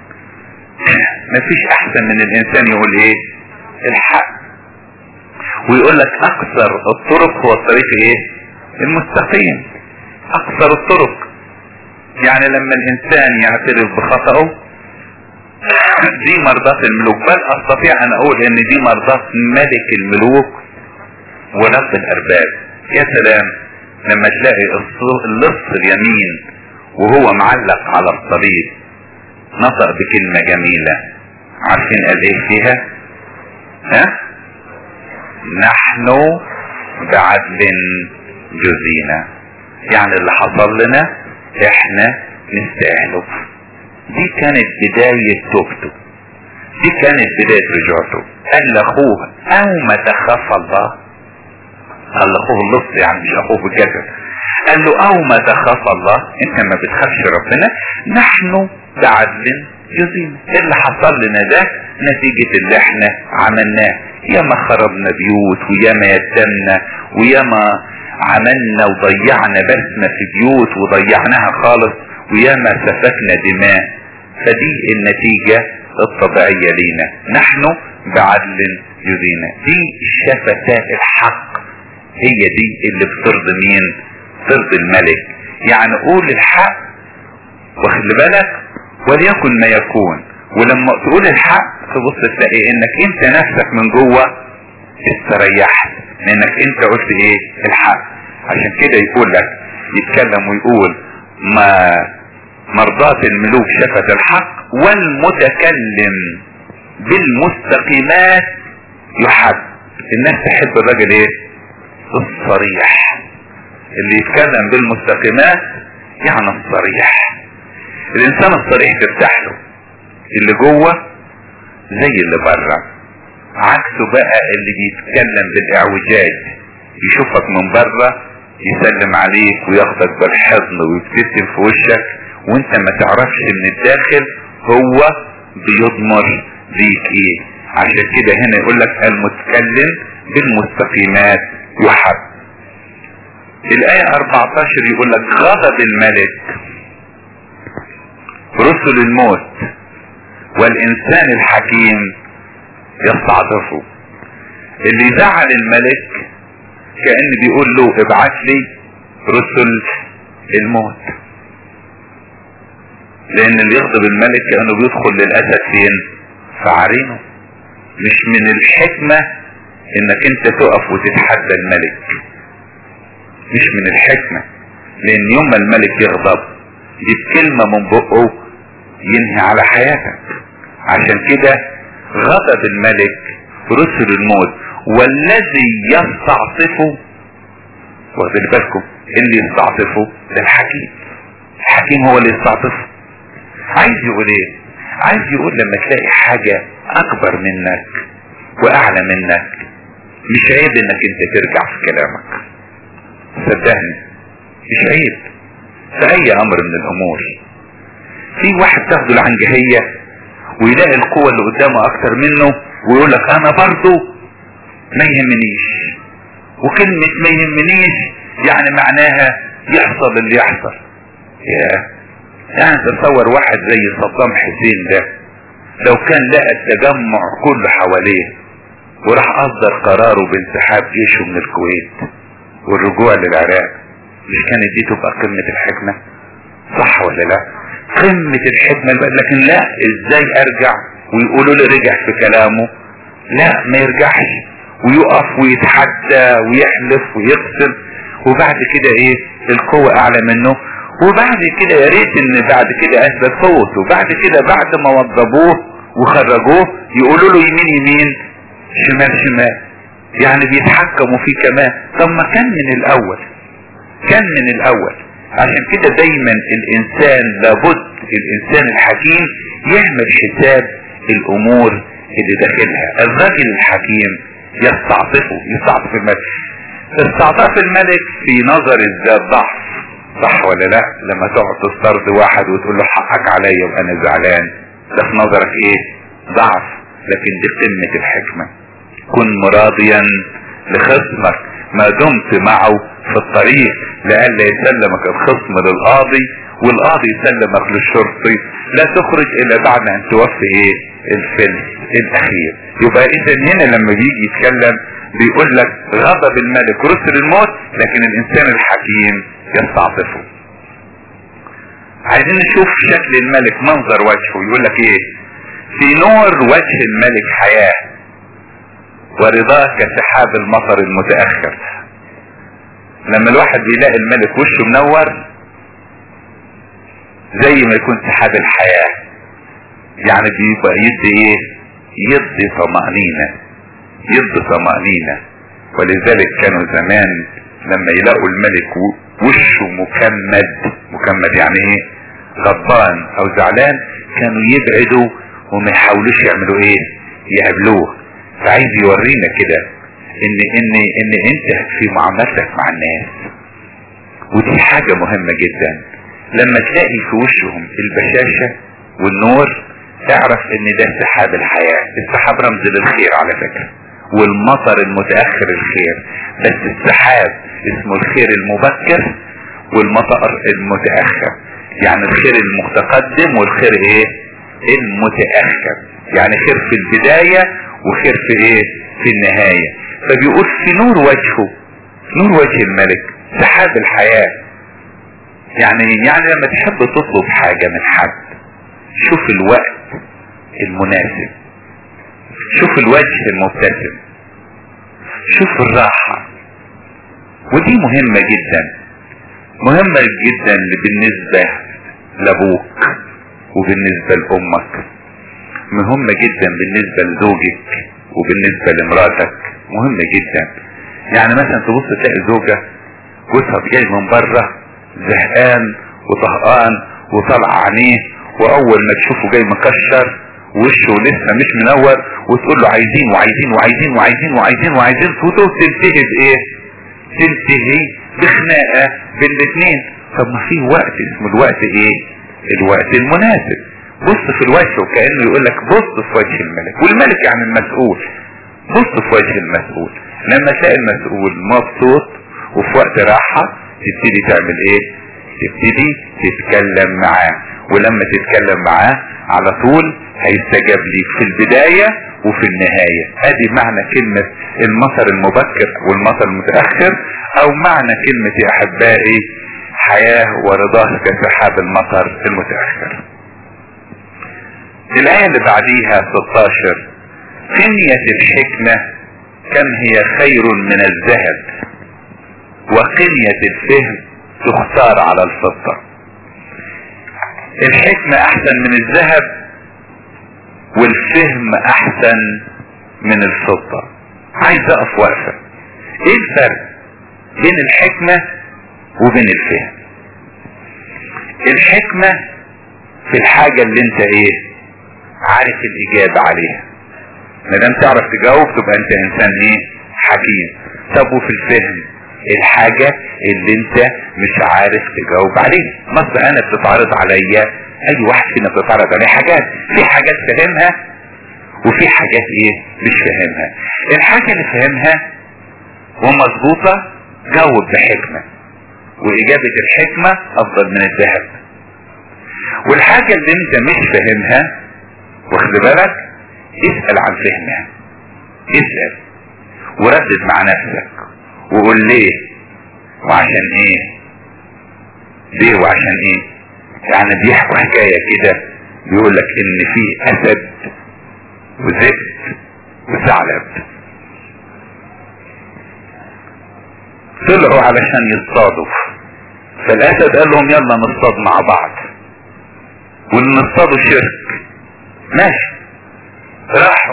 مفيش احسن من الانسان يقول ايه الحق ويقول لك اكثر الطرق هو الطريق ايه المستقيم اكثر الطرق يعني لما الانسان يعترف بخطأه دي مرضاة الملوك بل استطيع ان اقول ان دي مرضاة ملك الملوك ورب الارباب يا سلام لما تلاقي اللص اليمين وهو معلق على الصليب نطق بكلمة جميلة عارفين قال ايه فيها ها نحن بعدل جزينا يعني اللي حصل لنا احنا نستاهله دي كانت بداية توبته دي كانت بداية رجوعته قال لاخوه او ما تخاف الله قال لاخوه اللص يعني مش اخوه بالجسد قال له او ما تخاف الله انت ما بتخافش ربنا نحن بعدل جزينا اللي حصل لنا ده نتيجة اللي احنا عملناه ياما خربنا بيوت وياما يتمنا وياما عملنا وضيعنا بسمة في بيوت وضيعناها خالص وياما سفكنا دماء فدي النتيجة الطبيعية لينا نحن بعدل يدينا دي شفتاء الحق هي دي اللي بترضي مين ترضي الملك يعني قول الحق واخد بالك وليكن ما يكون ولما تقول الحق تبص تلاقي انك انت نفسك من جوه استريحت لانك انت قلت ايه الحق عشان كده يقول لك يتكلم ويقول ما مرضاة الملوك شفت الحق والمتكلم بالمستقيمات يحب الناس تحب الراجل ايه الصريح اللي يتكلم بالمستقيمات يعني الصريح الانسان الصريح ترتاح له اللي جوه زي اللي بره عكسه بقى اللي بيتكلم بالاعوجاج يشوفك من بره يسلم عليك وياخدك بالحضن ويبتسم في وشك وانت ما تعرفش من الداخل هو بيضمر ليك ايه عشان كده هنا يقول لك المتكلم بالمستقيمات يحب الآية 14 يقول لك غضب الملك رسل الموت والإنسان الحكيم يستعطفه اللي زعل الملك كأن بيقول له ابعت لي رسل الموت لان اللي يغضب الملك كأنه بيدخل للأسد فين في عرينه مش من الحكمة انك انت تقف وتتحدى الملك مش من الحكمة لان يوم ما الملك يغضب دي بكلمة من بقه ينهي على حياتك عشان كده غضب الملك رسل الموت والذي يستعطفه واخد بالكم اللي يستعطفه ده الحكيم الحكيم هو اللي يستعطفه عايز يقول ايه عايز يقول لما تلاقي حاجة اكبر منك واعلى منك مش عيب انك انت ترجع في كلامك صدقني مش عيب في اي امر من الامور في واحد تاخده العنجهية ويلاقي القوة اللي قدامه اكتر منه ويقول لك انا برضو ما يهمنيش وكلمة ما يهمنيش يعني معناها يحصل اللي يحصل يا يعني تصور واحد زي صدام حسين ده لو كان لقى التجمع كله حواليه وراح اصدر قراره بانسحاب جيشه من الكويت والرجوع للعراق مش كانت دي تبقى قمة الحكمة صح ولا لا قمة الحكمة لكن لا ازاي ارجع ويقولوا لي رجع في كلامه لا ما يرجعش ويقف ويتحدى ويحلف ويقسم وبعد كده ايه القوة اعلى منه وبعد كده يا ريت ان بعد كده اثبت قوته وبعد كده بعد ما وضبوه وخرجوه يقولوا له يمين يمين شمال شمال يعني بيتحكموا فيه كمان طب ما كان من الاول كان من الاول عشان كده دايما الانسان لابد الانسان الحكيم يعمل حساب الامور اللي داخلها الراجل الحكيم يستعطفه يستعطف الملك استعطاف الملك في نظر الذات ضعف صح ولا لا لما تقعد تسترد واحد وتقول له حقك عليا وانا زعلان ده في نظرك ايه ضعف لكن دي قمة الحكمة كن مراضيا لخصمك ما دمت معه في الطريق لئلا يسلمك الخصم للقاضي والقاضي يسلمك للشرطي لا تخرج الا بعد ان توفي ايه الفلس الاخير يبقى اذا هنا لما بيجي يتكلم بيقول لك غضب الملك رسل الموت لكن الانسان الحكيم يستعطفه عايزين نشوف شكل الملك منظر وجهه يقول لك ايه في نور وجه الملك حياة ورضاه كسحاب المطر المتأخر لما الواحد بيلاقي الملك وشه منور زي ما يكون سحاب الحياة يعني بيبقى يدي ايه يدي طمأنينة يدي طمأنينة ولذلك كانوا زمان لما يلاقوا الملك وشه مكمد مكمد يعني ايه غضبان او زعلان كانوا يبعدوا وما يحاولوش يعملوا ايه يقابلوه فعايز يورينا كده ان ان ان انت في معاملتك مع الناس ودي حاجة مهمة جدا لما تلاقي في وشهم البشاشة والنور اعرف ان ده سحاب الحياة السحاب رمز للخير على فكرة والمطر المتأخر الخير بس السحاب اسمه الخير المبكر والمطر المتأخر يعني الخير المتقدم والخير ايه المتأخر يعني خير في البداية وخير في ايه في النهاية فبيقول في نور وجهه نور وجه الملك سحاب الحياة يعني يعني لما تحب تطلب حاجة من حد شوف الوقت المناسب شوف الوجه المبتسم شوف الراحة ودي مهمة جدا مهمة جدا بالنسبة لابوك وبالنسبة لامك مهمة جدا بالنسبة لزوجك وبالنسبة لمراتك مهمة جدا يعني مثلا تبص تلاقي زوجة جوزها جاي من بره زهقان وطهقان وطلع عينيه واول ما تشوفه جاي مكشر وشه لسه مش منور وتقول له عايزين وعايزين وعايزين وعايزين وعايزين وعايزين وتقول تنتهي بايه تنتهي بخناقة بين الاثنين طب ما في وقت اسمه الوقت ايه الوقت المناسب بص في الوجه وكأنه يقول لك بص في وجه الملك والملك يعني المسؤول بص في وجه المسؤول لما تلاقي المسؤول مبسوط وفي وقت راحة تبتدي تعمل ايه تبتدي تتكلم معاه ولما تتكلم معاه على طول هيستجاب ليك في البداية وفي النهاية ادي معنى كلمة المطر المبكر والمطر المتأخر او معنى كلمة يا احبائي حياة ورضاه كسحاب المطر المتأخر الآية اللي بعديها 16 قنية الحكمة كم هي خير من الذهب وقنية الفهم تختار على الفضة الحكمة احسن من الذهب والفهم احسن من الفضة عايز اقف وقفة ايه الفرق بين الحكمة وبين الفهم الحكمة في الحاجة اللي انت ايه عارف الاجابة عليها ما دام تعرف تجاوب تبقى انت انسان ايه حكيم طب وفي الفهم الحاجة اللي انت مش عارف تجاوب عليها مثلا انا بتتعرض عليا اي واحد فينا بتتعرض عليه حاجات في حاجات فاهمها وفي حاجات ايه مش فاهمها الحاجة اللي فاهمها ومظبوطة جاوب بحكمة واجابة الحكمة افضل من الذهب والحاجة اللي انت مش فاهمها واخد بالك اسأل عن فهمها اسأل وردد مع نفسك وقول ليه وعشان ايه ليه وعشان ايه يعني بيحكوا حكاية كده بيقول لك ان في اسد وزبد وثعلب طلعوا علشان يصطادوا فالاسد قال لهم يلا نصطاد مع بعض واللي نصطادوا شرك ماشي راحوا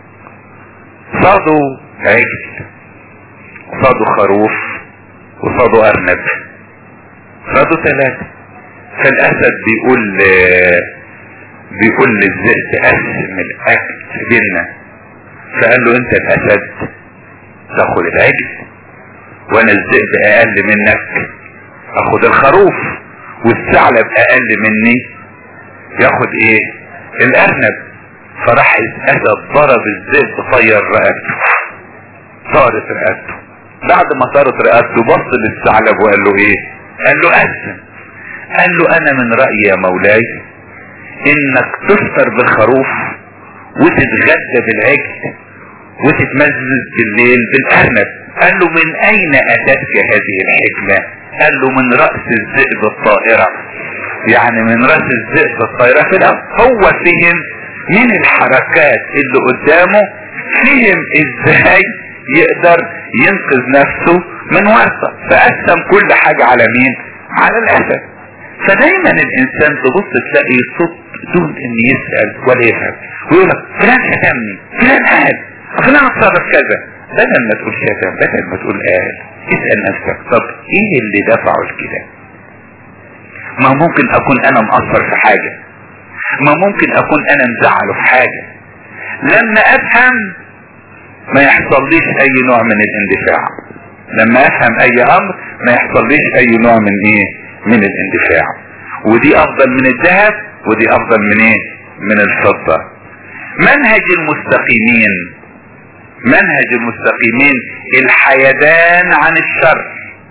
صادوا عجل صادوا خروف وصادوا ارنب صادوا ثلاثة فالاسد بيقول بيقول للذئب قسم الاكل بينا فقال له انت الاسد تاخد العجل وانا الذئب اقل منك اخد الخروف والثعلب اقل مني ياخد ايه الارنب فراح الاسد ضرب الذئب طير رقبته طارت رقبته بعد ما طارت رقبته بص للثعلب وقال له ايه قال له قسم قال له انا من رأيي يا مولاي انك تفطر بالخروف وتتغدى بالعجل وتتمزز بالليل بالارنب قال له من اين اتتك هذه الحكمة قال له من رأس الذئب الطائرة يعني من رأس الذئب الطائرة في الأرض هو فهم من الحركات اللي قدامه فهم ازاي يقدر ينقذ نفسه من ورطة فقسم كل حاجة على مين على الاسد فدايما الانسان تبص تلاقي صوت دون ان يسأل ولا يفهم ويقول لك فلان شتمني فلان قال فلان اتصرف كذا بدل ما تقول شتم بدل ما تقول قال اسأل نفسك طب ايه اللي دفعه لكده ما ممكن اكون انا مقصر في حاجة ما ممكن اكون انا مزعله في حاجة لما افهم ما يحصليش اي نوع من الاندفاع لما افهم اي امر ما يحصليش اي نوع من ايه من الاندفاع ودي افضل من الذهب ودي افضل من ايه من الفضة منهج المستقيمين منهج المستقيمين الحيدان عن الشر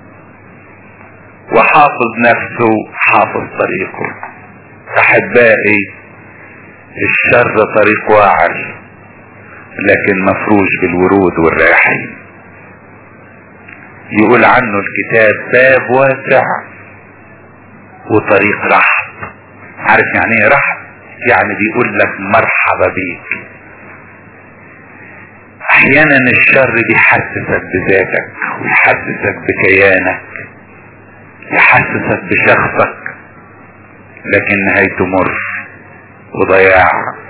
وحافظ نفسه حافظ طريقه احبائي الشر طريق واعر لكن مفروش بالورود والرياحين يقول عنه الكتاب باب واسع وطريق رحب عارف يعني ايه رحب يعني بيقول لك مرحبا بيك احيانا الشر بيحسسك بذاتك ويحسسك بكيانك يحسسك بشخصك لكن نهايته مر وضياع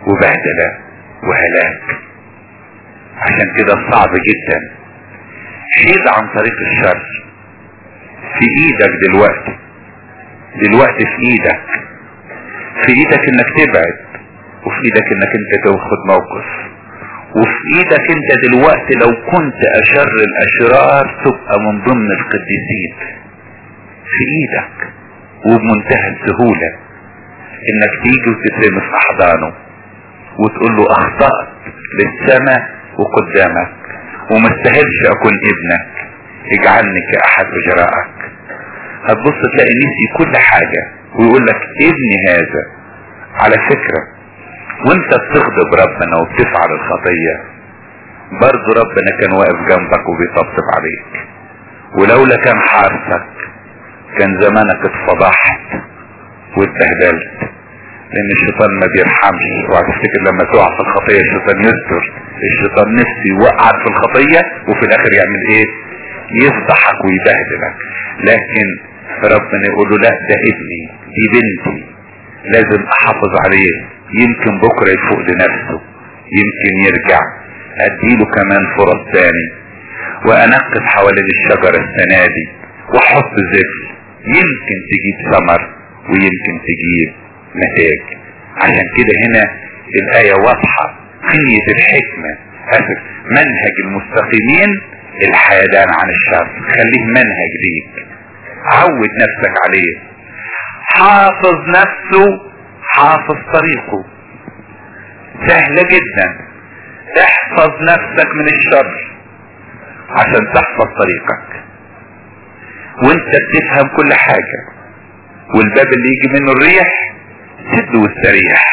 وبهدلة وهلاك عشان كده صعب جدا حيد عن طريق الشر في ايدك دلوقتي دلوقتي في ايدك في ايدك انك تبعد وفي ايدك انك انت تاخد موقف وفي ايدك انت دلوقتي لو كنت اشر الاشرار تبقى من ضمن القديسين في ايدك وبمنتهى السهولة انك تيجي وتترمي في احضانه وتقول له اخطأت للسماء وقدامك وما استاهلش اكون ابنك اجعلني كاحد اجرائك هتبص تلاقي نسي كل حاجة ويقول لك ابني هذا على فكرة وانت بتغضب ربنا وبتفعل الخطية برضه ربنا كان واقف جنبك وبيطبطب عليك ولولا كان حارسك كان زمانك اتفضحت واتبهدلت لان الشيطان ما بيرحمش وهتفتكر لما تقع في الخطية الشيطان يستر الشيطان نفسه يوقعك في الخطية وفي الاخر يعمل ايه يفضحك ويبهدلك لكن ربنا يقول له لا ده ابني دي بنتي لازم احافظ عليه يمكن بكرة يفوق لنفسه يمكن يرجع اديله كمان فرص تاني وانقذ حوالين الشجرة السنة دي واحط زفل يمكن تجيب ثمر ويمكن تجيب نتاج عشان كده هنا الآية واضحة قية الحكمة أسف منهج المستقيمين الحيدان عن الشر خليه منهج ليك عود نفسك عليه حافظ نفسه حافظ طريقه سهلة جدا احفظ نفسك من الشر عشان تحفظ طريقك وانت بتفهم كل حاجة والباب اللي يجي منه الريح سد واستريح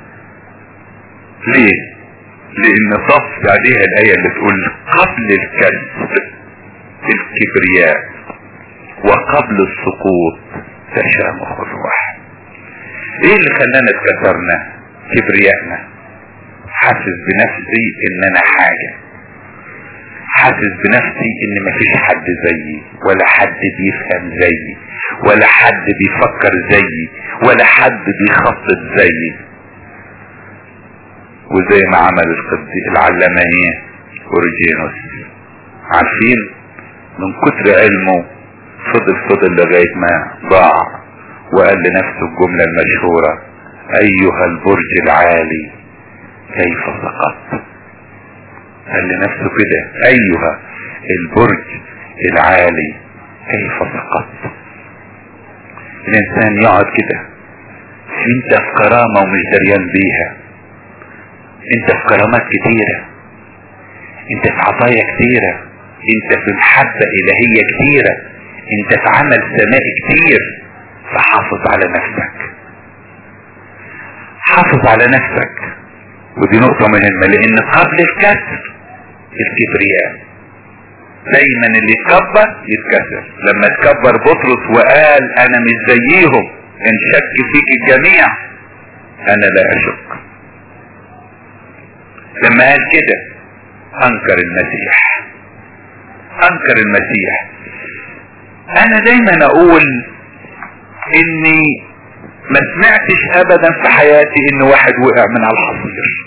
ليه لان صف عليها الاية اللي تقول قبل الكذب الكبرياء وقبل السقوط تشامخ الروح ايه اللي خلانا اتكسرنا كبريائنا حاسس بنفسي ان انا حاجة حاسس بنفسي ان مفيش حد زيي ولا حد بيفهم زيي ولا حد بيفكر زيي ولا حد بيخطط زيي وزي ما عمل القديس العلامة ايه اوريجينوس عارفين من كتر علمه فضل فضل لغاية ما ضاع وقال لنفسه الجملة المشهورة ايها البرج العالي كيف سقطت قال لنفسه كده ايها البرج العالي كيف سقطت الانسان يقعد كده انت في كرامة ومش دريان بيها انت في كرامات كتيرة انت في عطايا كتيرة انت في محبة الهية كتيرة انت في عمل سمائي كتير فحافظ على نفسك حافظ على نفسك ودي نقطة مهمة لان قبل الكسر الكبرياء دايما اللي يتكبر يتكسر لما تكبر بطرس وقال انا مش زيهم ان شك فيك الجميع انا لا اشك لما قال كده انكر المسيح انكر المسيح انا دايما اقول اني ما سمعتش ابدا في حياتي ان واحد وقع من على الحصير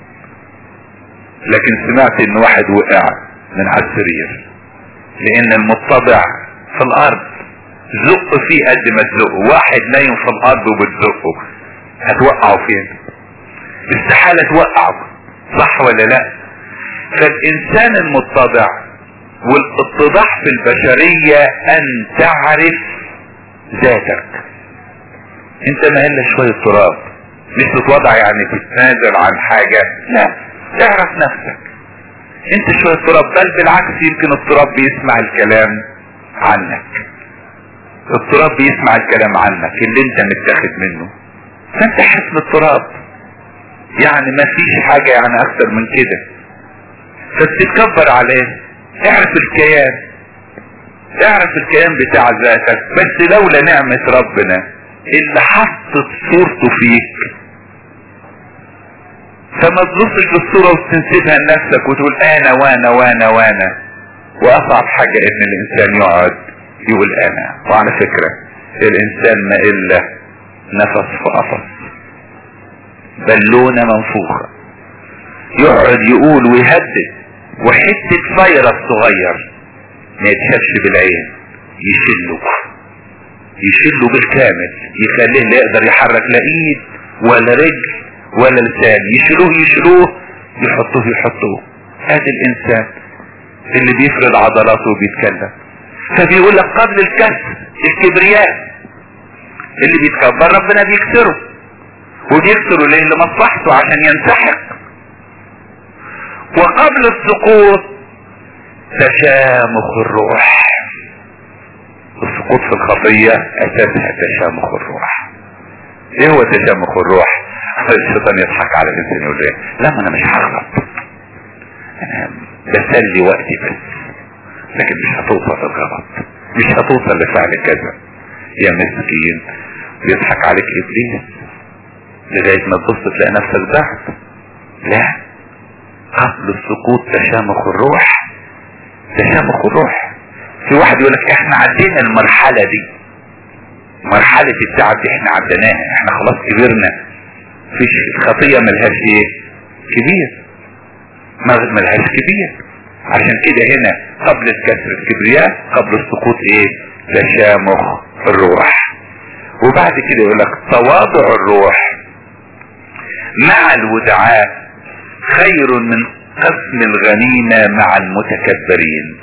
لكن سمعت ان واحد وقع من على السرير لان المتضع في الارض زق فيه قد ما تزقه واحد نايم في الارض وبتزقه هتوقعه فين استحالة توقعه صح ولا لا فالانسان المتضع والاتضاع في البشرية ان تعرف ذاتك انت ما الا شوية تراب مش تتوضع يعني تتنازل عن حاجة لا تعرف نفسك انت شوية تراب بل بالعكس يمكن التراب بيسمع الكلام عنك التراب بيسمع الكلام عنك اللي انت متاخد منه فانت حسن التراب يعني ما فيش حاجة يعني اكتر من كده فبتتكبر عليه اعرف الكيان اعرف الكيان بتاع ذاتك بس لولا نعمة ربنا اللي حطت صورته فيك فما تبصش للصورة وتنسبها لنفسك وتقول انا وانا وانا وانا واصعب حاجة ان الانسان يقعد يقول انا وعلى فكرة الانسان ما الا نفس في قفص بالونة منفوخة يقعد يقول ويهدد وحتة فيروس صغير ما يتشافش بالعين يشله يشله بالكامل يخليه لا يقدر يحرك لا ايد ولا رجل ولا لسان يشيلوه يشيلوه يحطوه يحطوه هذا الانسان اللي بيفرد عضلاته وبيتكلم فبيقول لك قبل الكسر الكبرياء اللي بيتكبر ربنا بيكسره وبيكسره ليه لمصلحته عشان ينسحق وقبل السقوط تشامخ الروح السقوط في الخطية اساسها تشامخ الروح ايه هو تشامخ الروح الشيطان يضحك على الانسان يقول له لا ما انا مش هغلط انا بسلي وقتي بس لكن مش هتوصل للغلط مش هتوصل لفعل كذا يا مسكين بيضحك عليك ابليس لغاية ما تبص تلاقي نفسك ضعت لا قبل السقوط تشامخ الروح تشامخ الروح في واحد يقول لك احنا عدينا المرحلة دي مرحلة التعب دي احنا عديناها احنا خلاص كبرنا فيش الخطية ملهاش ايه كبير ملهاش كبير عشان كده هنا قبل الكسر الكبرياء قبل السقوط ايه تشامخ الروح وبعد كده يقول لك تواضع الروح مع الودعاء خير من قسم الغنيمة مع المتكبرين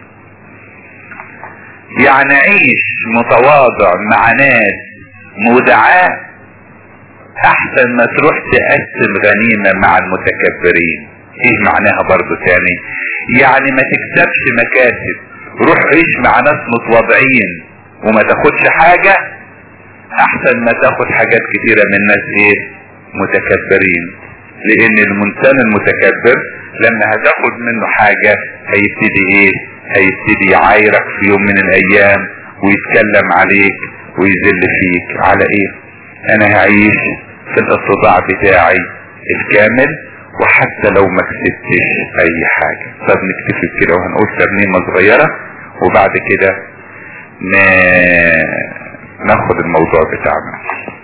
يعني عيش متواضع مع ناس مودعاء احسن ما تروح تقسم غنيمة مع المتكبرين ايه معناها برضو تاني يعني ما تكسبش مكاسب روح عيش مع ناس متواضعين وما تاخدش حاجة احسن ما تاخد حاجات كتيرة من ناس ايه متكبرين لان الانسان المتكبر لما هتاخد منه حاجة هيبتدي ايه هيبتدي يعايرك في يوم من الايام ويتكلم عليك ويذل فيك على ايه انا هعيش في الاتضاع بتاعي الكامل وحتى لو ما كسبتش اي حاجة طب نكتفي كده وهنقول ترنيمة صغيرة وبعد كده ناخد الموضوع بتاعنا